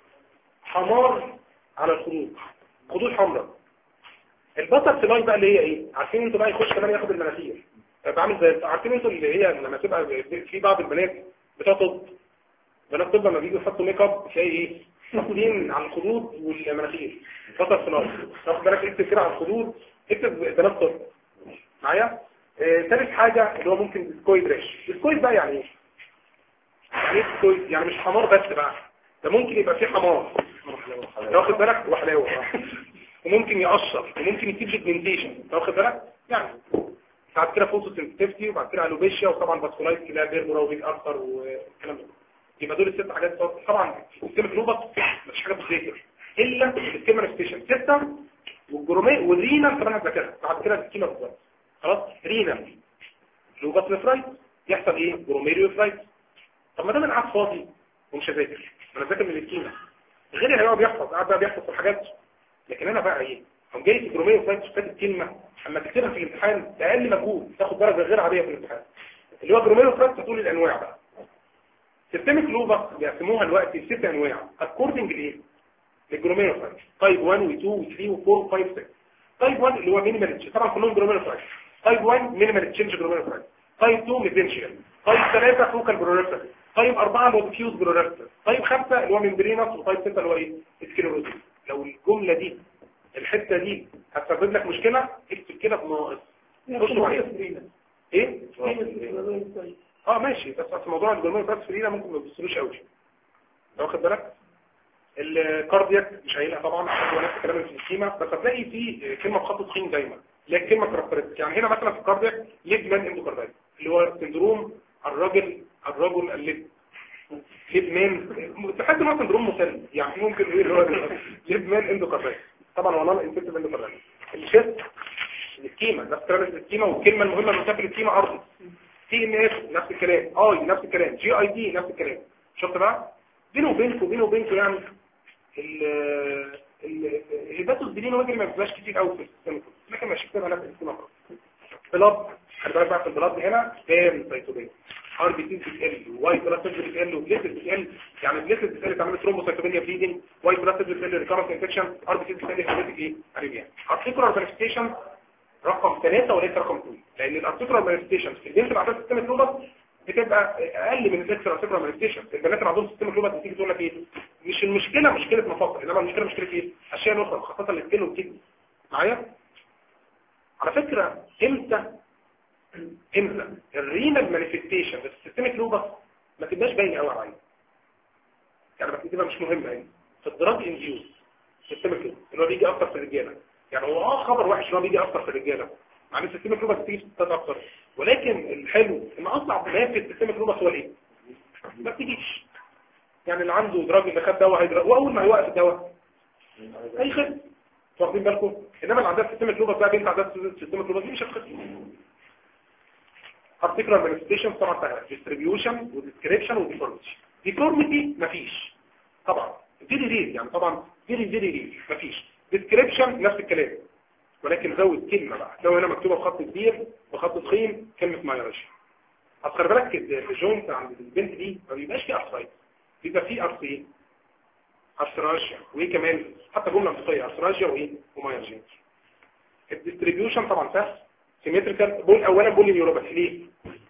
حمار على الخدود خدود حمراء البطل فلاي بقى اللي هي ايه عارفين انتوا بقى يخش كمان ياخد المناخير بعمل زي عارفين انتوا اللي هي لما تبقى في بعض البنات بتوع طب بنات طب لما بيجوا يحطوا ميك اب تلاقي ايه واخدين على الخدود والمناخير بطل فلاي تاخد بالك اكتب كده على الخدود اكتب بنات طب معايا آه، ثالث حاجة اللي هو ممكن ديسكويد ريش ديسكويد بقى يعني ايه يعني ايه ديسكويد يعني مش حمار بس بقى ده ممكن يبقى فيه حمار واخد بالك وحلاوه وممكن يقشر وممكن يسيب سيجمنتيشن واخد بالك يعني بعد كده فوتو سنسيتيفيتي وبعد كده الوبيشيا وطبعا باسكولايت كده بيرمورا وبيج ارثر والكلام ده يبقى دول الست حاجات طبعا في السيستم الروبوت مفيش حاجه بتذاكر الا السكيما ستيشن ستة والجرومي والرينا كمان هتذاكرها بعد كده السكيما بالظبط خلاص رينا لوبات نفرايت يحصل ايه جروميريو فرايت طب ما ده من قاعد فاضي ومش هذاكر انا ذاكر من السكيما غير هيقعد يحفظ قاعد بقى بيحفظ في الحاجات لكن انا بقى ايه قام جاي في جروميروفرايتس كاتب كلمه اما تكتبها في الامتحان باقل مجهود تاخد درجه غير عاديه في الامتحان اللي هو جروميروفرايتس طول الانواع بقى سيستميك لوبس بيقسموها دلوقتي لست انواع اكوردنج لايه للجروميروفرايتس تايب 1 و2 و3 و4 و5 6 تايب 1 اللي هو مينيمال طبعا كلهم جروميروفرايتس تايب 1 مينيمال تشينج جروميروفرايتس تايب 2 ميزنشيال تايب 3 فوكال بروليفرس تايب 4 اللي هو ديفيوز بروليفرس تايب 5 اللي هو ممبرينس وتايب 6 اللي هو ايه سكليروزيس لو الجمله دي الحته دي هتسبب لك مشكله اكتب كده بناقص خش معايا ايه اه ماشي بس في موضوع الجلوميرولاس فرينا ممكن ما تبصلوش قوي لو واخد بالك الكاردياك مش هيلاقي طبعا هو نفس الكلام اللي في السكيما بس هتلاقي في كلمه بخط تخين دايما اللي هي كلمه كاركترستيك يعني هنا مثلا في الكاردياك ليد مان اندوكاردايت اللي هو سندروم الراجل الرجل الليد ليد مان تحس ان هو سندروم مسلم يعني ممكن ايه اللي هو ليد مان اندوكاردايت طبعا هو نون انفكتيف اندوكاردايت الشيست السكيما نفس كلام السكيما والكلمه المهمه اللي في السكيما ارضي تي ام اف نفس الكلام اي نفس الكلام جي اي دي نفس الكلام شفت بقى بينه وبينكم بينه وبينكم يعني ال الهيباتوس ديلين وجه ما بيبقاش كتير قوي في السيستم لكن مش كتير على السيستم بلاد خلي بالك بقى في البلاد هنا كام سيتوبين ار بي سي بتقل واي بلاد سيلز بتقل وبليتس بتقل يعني بليتس بتقل تعمل ثرومبوسايتوبينيا بليدنج واي بلاد سيلز بتقل ريكارنت انفكشن ار بي سي بتقل هيباتيك ايه اريبيا ارتيكولار مانيفستيشن رقم 3 وليس رقم 2 لان الارتيكولار مانيفستيشن في البنت اللي عندها سيستم لوبس بتبقى اقل من الاكسترا ارتيكولار مانيفستيشن البنات اللي عندهم سيستم لوبس بتيجي تقول لك ايه مش المشكله مشكله مفاصل انما المشكله مشكله ايه اشياء اخرى خاصه السكين والكدني معايا على فكره امتى امتى الرينال مانيفستيشن في السيستميك لوبس ما تبقاش باين قوي عليا يعني بتبقى مش مهمه يعني في الدراج انديوز سيستميك لوبس اللي هو بيجي اكتر في الرجاله يعني هو اه خبر وحش ان هو بيجي اكتر في الرجاله مع ان السيستميك لوبس بتيجي في اكتر ولكن الحلو ان اصعب ما في السيستميك لوبس هو الايه ما بتجيش يعني اللي عنده دراج اللي خد دواء هيدرا واول ما يوقف الدواء هيخف واخدين بالكم انما اللي عندها سيستميك لوبس بقى بنت عندها سيستميك لوبس دي مش هتخف particular manifestation طبعا سهله distribution وديسكريبشن وديفورميتي ديفورميتي مفيش طبعا فيري رير يعني طبعا فيري فيري رير مفيش ديسكريبشن نفس الكلام ولكن زود كلمه بقى لو هنا مكتوبه بخط كبير بخط تخين كلمه مايرش اصل بالك الجوينت عند البنت دي ما بيبقاش فيه ارثرايت بيبقى فيه ارثين ارثراجيا وايه كمان حتى جمله منطقيه ارثراجيا وايه ومايرجيا الديستريبيوشن طبعا سهل سيمتريكال بول اولا بول نيوروباثي ليه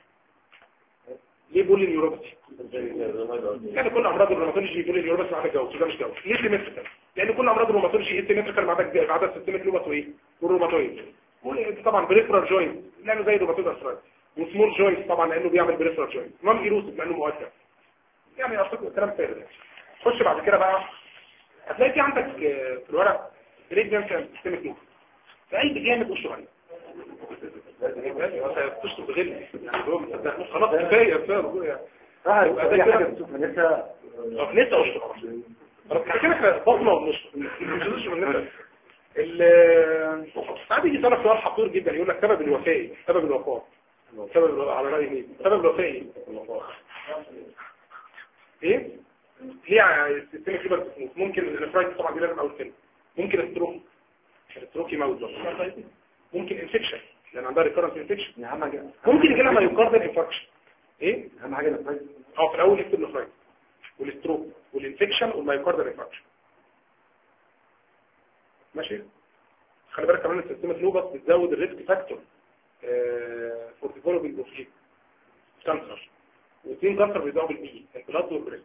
ليه بول نيوروباثي يعني كل امراض الروماتولوجي بول نيوروباثي مع الجوز ده مش جوز ليه سيمتريكال لان كل امراض الروماتولوجي هي سيمتريكال مع ده عدد سيستميك لوباث وايه والروماتويد طبعا بريفرال جوينت لانه زي الروماتويد ارثرايت وسمول جوينت طبعا لانه بيعمل بريفرال جوينت نون ايروسيف لانه مؤثر يعني اعتقد الكلام فارغ خش بعد كده بقى هتلاقي في عندك في الورق ريدنس سيستميك لوباث في قلب جامد وشه عليه تشطب بغل يعني هو مصدق خلاص كفايه كفايه لسه لسه اشطب خلاص كده احنا بطنه ونشطب مش هنشطب من نفسك ساعات يجي سنة سؤال حقير جدا يقول لك سبب الوفاة سبب الوفاة سبب الوفاة على رأي مين سبب الوفاة ايه ايه ليه السيستم كبر ممكن الانفرايت طبعا دي لازم اول كلمه ممكن الستروك الستروك يموت ممكن انفكشن لان عندها ريكورنس انفكشن اهم حاجه ممكن يجي لها مايوكاردال انفاركشن ايه اهم حاجه النفايت اه في الاول يكتب نفرايت والستروك والانفكشن والمايوكاردال انفاركشن ماشي خلي بالك كمان السيستم لوبس بتزود الريسك فاكتور فور ديفلوبينج اوف كانسر واثنين كانسر بيبداوا بالبي البلاد والبريست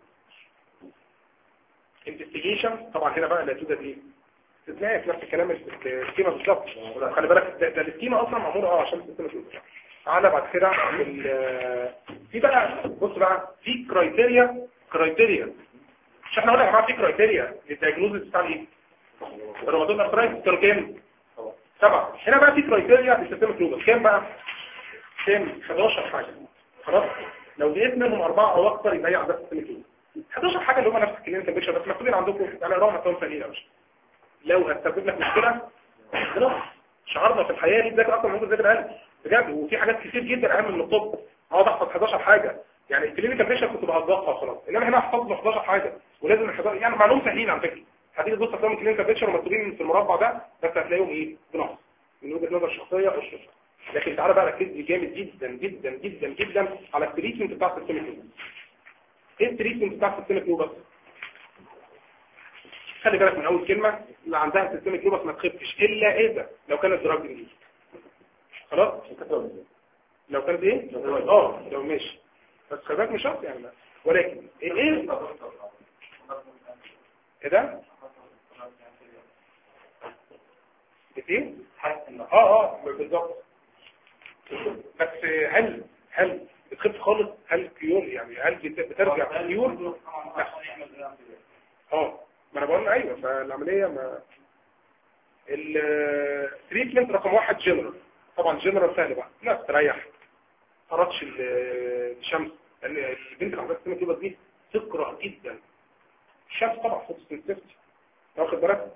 انفستيجيشن طبعا هنا بقى لا توجد ايه تلاقي في نفس الكلام السكيما بالظبط خلي بالك ده, ده السكيما اصلا معموله اه عشان السيستم لوبس تعالى بعد كده في بقى بص بقى في كرايتيريا كرايتيريا مش احنا قلنا يا جماعه في كرايتيريا للدايجنوزس بتاع ايه الروماتويد ارثرايتس كانوا كام سبعة هنا بقى في كرايتيريا للسيستم لوبس كام بقى كام 11 حاجه خلاص لو لقيت منهم اربعه او اكثر يبقى هي عندها سيستم لوبس 11 حاجه اللي هم نفس الكلينيكال بيكشر بس مكتوبين عندكم يعني اقراهم هتلاقيهم سهلين يا باشا لو هتسبب لك مشكله خلاص شعارنا في الحياه دي ذاكر اكتر من ممكن ذاكر اقل بجد وفي حاجات كتير جدا اهم من الطب اقعد احفظ 11 حاجه يعني الكلينيكال بيكشر كنت بهزقها خلاص انما هنا احفظ له 11 حاجه ولازم ال 11 يعني معلوم سهلين على فكره هتيجي تبص هتلاقيهم كلينيكال بيكتشر ومكتوبين في المربع ده بس هتلاقيهم ايه بنقص من وجهه نظر شخصيه او شخصيه لكن تعالى بقى ركز لي جامد جدا جدا جدا جدا على التريتمنت بتاع السيستميك لوبس ايه التريتمنت بتاع السيستميك لوبس خلي بالك من اول كلمه اللي عندها سيستميك لوبس ما تخفش الا اذا لو كانت دراج جديد خلاص لو كانت ايه اه لو ماشي بس خلي بالك مش شرط يعني لا. ولكن ايه ايه ايه ده ايه اه اه بالظبط بس هل هل بتخف خالص هل كيور يعني هل بت- بترجع كيور لا اه ما انا بقول ايوه فالعمليه ما التريتمنت رقم واحد جنرال طبعا جنرال سهل بقى لا تريح فرطش ال- الشمس لان البنت اللي عندها سيستم كيوبس دي تقرا جدا الشمس طبعا فوتو سنسيتيفيتي واخد بالك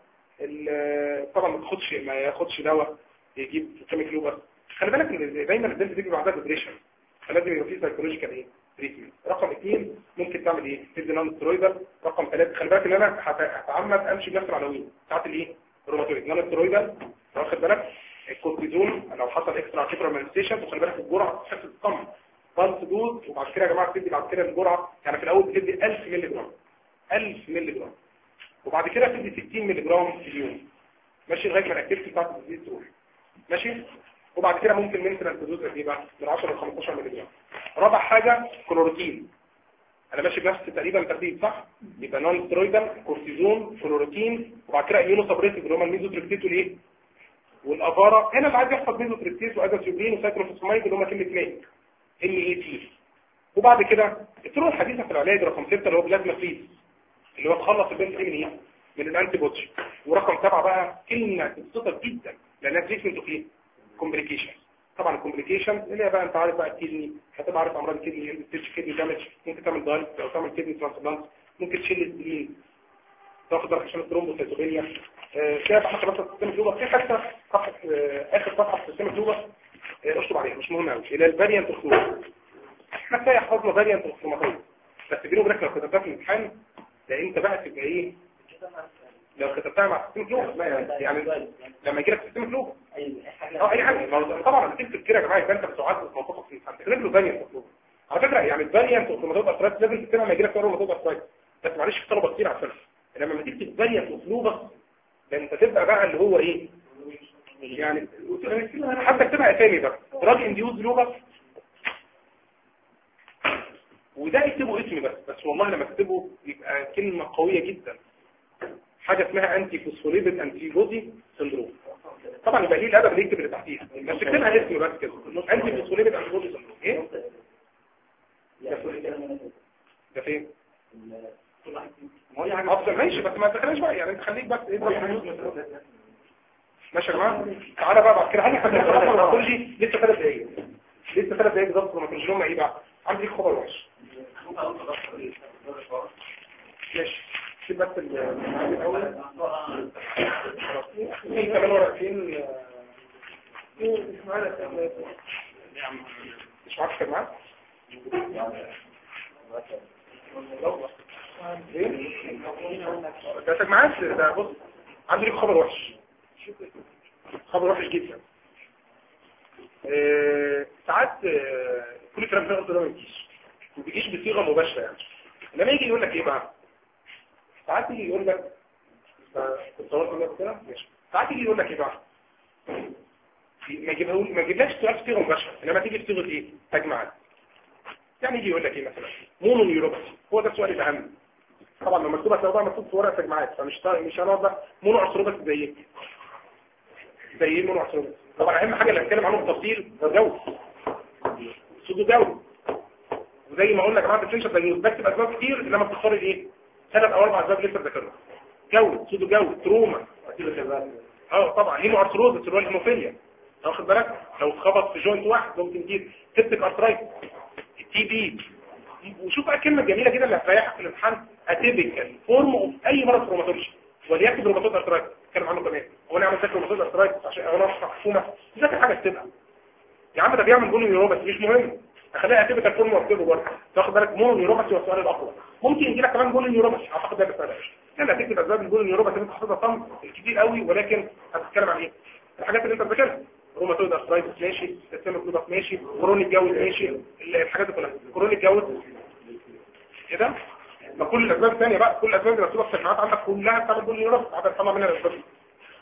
ال- طبعا ما تاخدش ما ياخدش دواء يجيب سيستم كيوبس خلي بالك ان دايما البنت دي بيبقى عندها ديبريشن فلازم يبقى في سايكولوجيكال ايه تريتمنت رقم اثنين ممكن تعمل ايه تدي نون سترويدال رقم ثلاثة خلي بالك ان انا هت- هتعمد امشي بنفس العناوين بتاعت الايه الروماتويد نون سترويدال واخد بالك الكورتيزون لو حصل اكسترا كيبرا مانستيشن وخلي بالك الجرعه تحس الطمع بالس دوز وبعد كده يا جماعه بتدي بعد كده الجرعه يعني في الاول بتدي 1000 مللي جرام 1000 مللي جرام وبعد كده تدي 60 مللي جرام في اليوم ماشي لغايه ما الاكتيفيتي بتاعت الديزيز تروح ماشي وبعد كده ممكن مينتنس دوز قد ايه بقى من 10 ل 15 مللي جرام رابع حاجه كلوروتين انا ماشي بنفس تقريبا ترتيب صح يبقى نون سترويدال كورتيزون كلوروتين وبعد كده اميونو سبريتيف اللي هم الميزوتريكتيت والايه والافاره هنا اللي عايز يحفظ ميزوتريكتيت وازاسيوبرين وسايكلوفوسفاميد اللي هم كلمه ميك ام اي تي وبعد كده الطرق الحديثه في العلاج رقم 6 اللي هو بلازما فريز اللي هو تخلص البنت دي من ايه من الانتي بودي ورقم 7 بقى كلمه تبسطك جدا لانها تريتمنت اوف ايه كومبليكيشن طبعا الكومبليكيشن اللي هي بقى انت عارف بقى الكدني هتبقى عارف امراض الكدني ستيج كدني دامج ممكن تعمل دايت او تعمل كدني ترانسبلانت ممكن تشيل السلين تاخد بالك عشان الثرومبوسيتوبينيا كده بقى خلاص السيستم الجوبس في حتى صفحه آه، اخر صفحه في السيستم الجوبس آه، اشطب عليها مش مهم قوي الى الفاريانت الخروج احنا كفايه حفظنا فاريانت الخروماتويد بس بيني وبينك لو كتبتها في الامتحان ده انت بقى تبقى ايه لو كتبتها مع السيستم الجوبس يعني لما يجي لك سيستم الجوبس اه اي حاجه ما هو طبعا لما تكتب كده يا جماعه يبقى انت بتعاد موقفك في الامتحان تكتب له فاريانت الخروج على فكره يعني الفاريانت والكروماتويد ارثرايتس لازم تكتبها لما يجي لك كروماتويد ارثرايتس بس معلش في طلبه كتير عارفينها لما لما تكتب فاريانت وفلوبس ده انت تبقى بقى اللي هو ايه يعني حتى اكتبها اسامي بقى راجل انديوز لوبس وده اكتبه اسمي بس بس والله لما اكتبه يبقى كلمة قوية جدا حاجة اسمها انتي فوسفوليبيد انتي بودي سندروم طبعا يبقى ليه الادب اللي يكتب اللي تحتيها بس اكتبها اسمي بس كده انتي فوسفوليبيد انتي بودي سندروم ايه ده فين افضل ماشي بس ما تخليش بقى يعني انت خليك بس ايه ماشي يا جماعه تعالى بقى بعد كده هني حد الفارماكولوجي لسه ثلاث دقايق لسه ثلاث دقايق بالظبط الفارماكولوجي اللي هم ايه بقى عندي خبر وحش ماشي شيل بس ال- الاول في كمان ورقتين مش معانا مش معاك كده معاك ده تجمعات ده بص عندي ليك خبر وحش خبر وحش جدا آه، ساعات آه، كل الكلام ده قلته ده ما بيجيش ما بيجيش بصيغه مباشره يعني لما يجي يقول لك ايه بقى ساعات يجي يقول لك آه، كنت صورت لك كده ماشي ساعات يجي يقول لك ايه بقى ما يجيبهول ما يجيبلكش سؤال بصيغه مباشره انما تيجي بصيغه ايه تجمعات يعني يجي يقول لك ايه مثلا مونو نيوروباثي هو ده السؤال الاهم طبعا لما مكتوبه هتلاقيها بقى مكتوب في ورقه تجمعات فمش طا- مش هنقعد بقى مونو عصروباثي زي ايه زي ايه مونو عصروباثي طبعا اهم حاجه اللي هنتكلم عنه بالتفصيل هو جو سودو جو وزي ما قلنا يا جماعه الديفرنشال دايجنوز بكتب اسباب كتير انما بتختار ايه ثلاث او اربع اسباب لسه ذاكرها جو سودو جو تروما اه طبعا هيمو ارثروزس اللي هو الهيموفيليا واخد بالك لو اتخبط في جوينت واحد ممكن تجيب سيبتيك ارثرايتس تي بي وشوف بقى الكلمه الجميله كده اللي هتريحك في الامتحان اتيبيكال فورم اوف اي مرض روماتولوجي وليكن روماتويد ارثرايتس اتكلم عنه كمان هو انا عامل ذاكر روماتويد ارثرايتس عشان انا اشرح حكومه ذاكر حاجه تبقى يا عم ده بيعمل بولي نيورو بس مش مهم اخليها تبقى فورم واكتبه برضه تاخد بالك مونو نيوروباثي هو السؤال الاقوى ممكن يجي لك كمان بول نيوروباثي اعتقد ده بس لا هتكتب اسباب البول نيوروباثي اللي انت حاططها طم الكتير قوي ولكن هتتكلم عن ايه الحاجات اللي انت بتذاكرها روماتويد ارثرايتس ماشي سيستم كلوباس ماشي كرونيك جوز ماشي الحاجات دي كلها كرونيك جوز ايه ده ما كل الاسباب الثانيه بقى كل الاسباب اللي مكتوبه في الشريحات عندك كلها بتعمل بول نيوروباثي عدد طبعا منها الاسباب دي.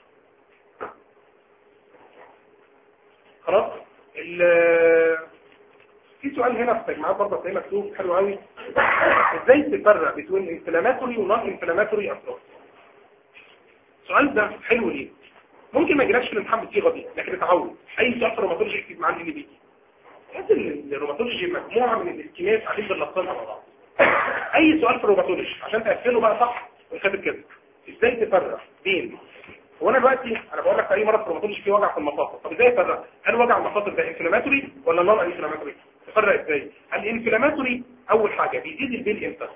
خلاص ال- في سؤال هنا في التجميعات برضه هتلاقيه مكتوب حلو قوي ازاي تفرق بين انفلاماتوري ونون انفلاماتوري اثرات السؤال ده حلو ليه ممكن ما يجيلكش في الامتحان بالصيغه دي لكن اتعود اي سؤال في الروماتولوجي اكتب معاه اللي بيجي تحس ان الروماتولوجي مجموعه من الاسكيمات قاعدين بنلطمها مع بعض اي سؤال في الروماتولوجي عشان تقفله بقى صح وكاتب كده ازاي تفرق بين هو انا دلوقتي انا بقول لك في اي مرض في الروماتولوجي فيه وجع في المفاصل طب ازاي افرق هل وجع المفاصل ده انفلاماتوري ولا نون انفلاماتوري تفرق ازاي الانفلاماتوري اول حاجه بيزيد البين امتى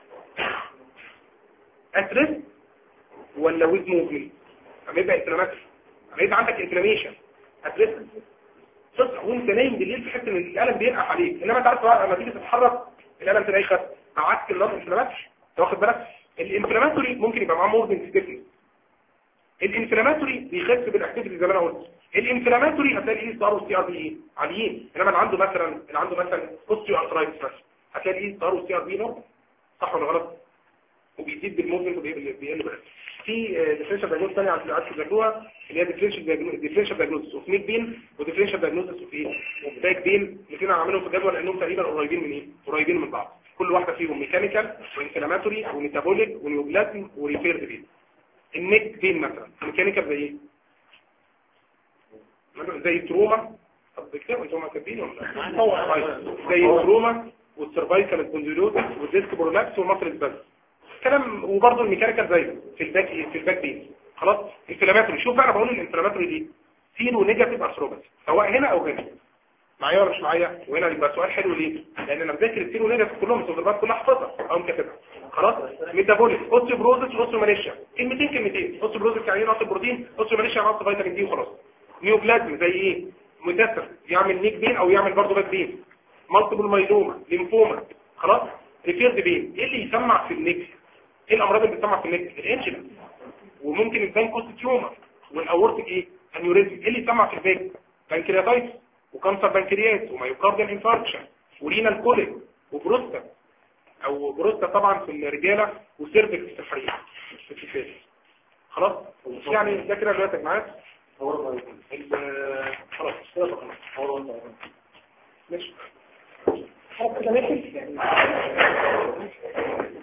اترس ولا ويز موفمنت لما يبقى انفلاماتوري لما يبقى عندك انفلاميشن اترس تصحى وانت نايم بالليل تحس ان الالم بينقح عليك انما انت عارف بقى لما تيجي تتحرك الالم تلاقيه خف عكس النون انفلاماتوري انت واخد بالك الانفلاماتوري ممكن يبقى معاه موفمنت ستيفنس الانفلاماتوري بيخف بالاكتيفيتي زي ما انا قلت الانفلاماتوري هتلاقي الاي ستار والسي ار بي ايه عاليين انما اللي عنده مثلا اللي عنده مثلا اوستيو ارثرايتس مثلا هتلاقي الاي ستار والسي ار بي نورمال صح ولا غلط وبيزيد بالموفمنت وبيقل بيقل في ديفرنشال دايجنوز ثانيه عند عند تذاكروها اللي هي ديفرنشال ديفرنشال دايجنوز اوف نيك بين وديفرنشال دايجنوز اوف ايه اوف باك بين الاثنين عاملينهم في الجدول لانهم تقريبا قريبين من ايه قريبين من بعض كل واحده فيهم ميكانيكال وانفلاماتوري وميتابوليك ونيوبلازم وريفيرد بين النيك بين مثلا ميكانيكال زي ايه زي تروما طب بكتاب انتوا ما كاتبين ولا هو زي التروما والسيرفايكال سبونديلوزس والديسك برولابس والمصل سباز كلام وبرضه الميكانيكال زي في الباك في الباك بين خلاص الانفلاماتوري شوف بقى انا بقول الانفلاماتوري دي سيرو نيجاتيف ارثروباث سواء هنا او هنا معايا ولا مش معايا وهنا يبقى سؤال حلو ليه لان انا بذاكر السيرو نيجاتيف كلهم السيرفايكال كلها حافظها او مكتبها خلاص ميتابوليك اوستيوبروزس اوستيوماليشيا كلمتين كلمتين اوستيوبروزس يعني نقص البروتين اوستيوماليشيا نقص فيتامين دي وخلاص نيوبلازم زي ايه متسر يعمل نيك بين او يعمل برضه باك بين مالتيبل مايلوما ليمفوما خلاص ريفيرد بين ايه اللي يسمع في النيك ايه الامراض اللي بتسمع في النيك الانجل وممكن البانكوست تيومر والاورتيك ايه انيوريزم ايه اللي يسمع في الباك بانكرياتايتس وكانسر بنكرياس ومايوكارديال انفاركشن ورينال كوليك وبروستا او بروستا طبعا في الرجاله وسيرفكس في الحريق في الستات خلاص يعني ده كده دلوقتي يا جماعه ال- خلاص كده خلاص ماشي خلاص كده ماشي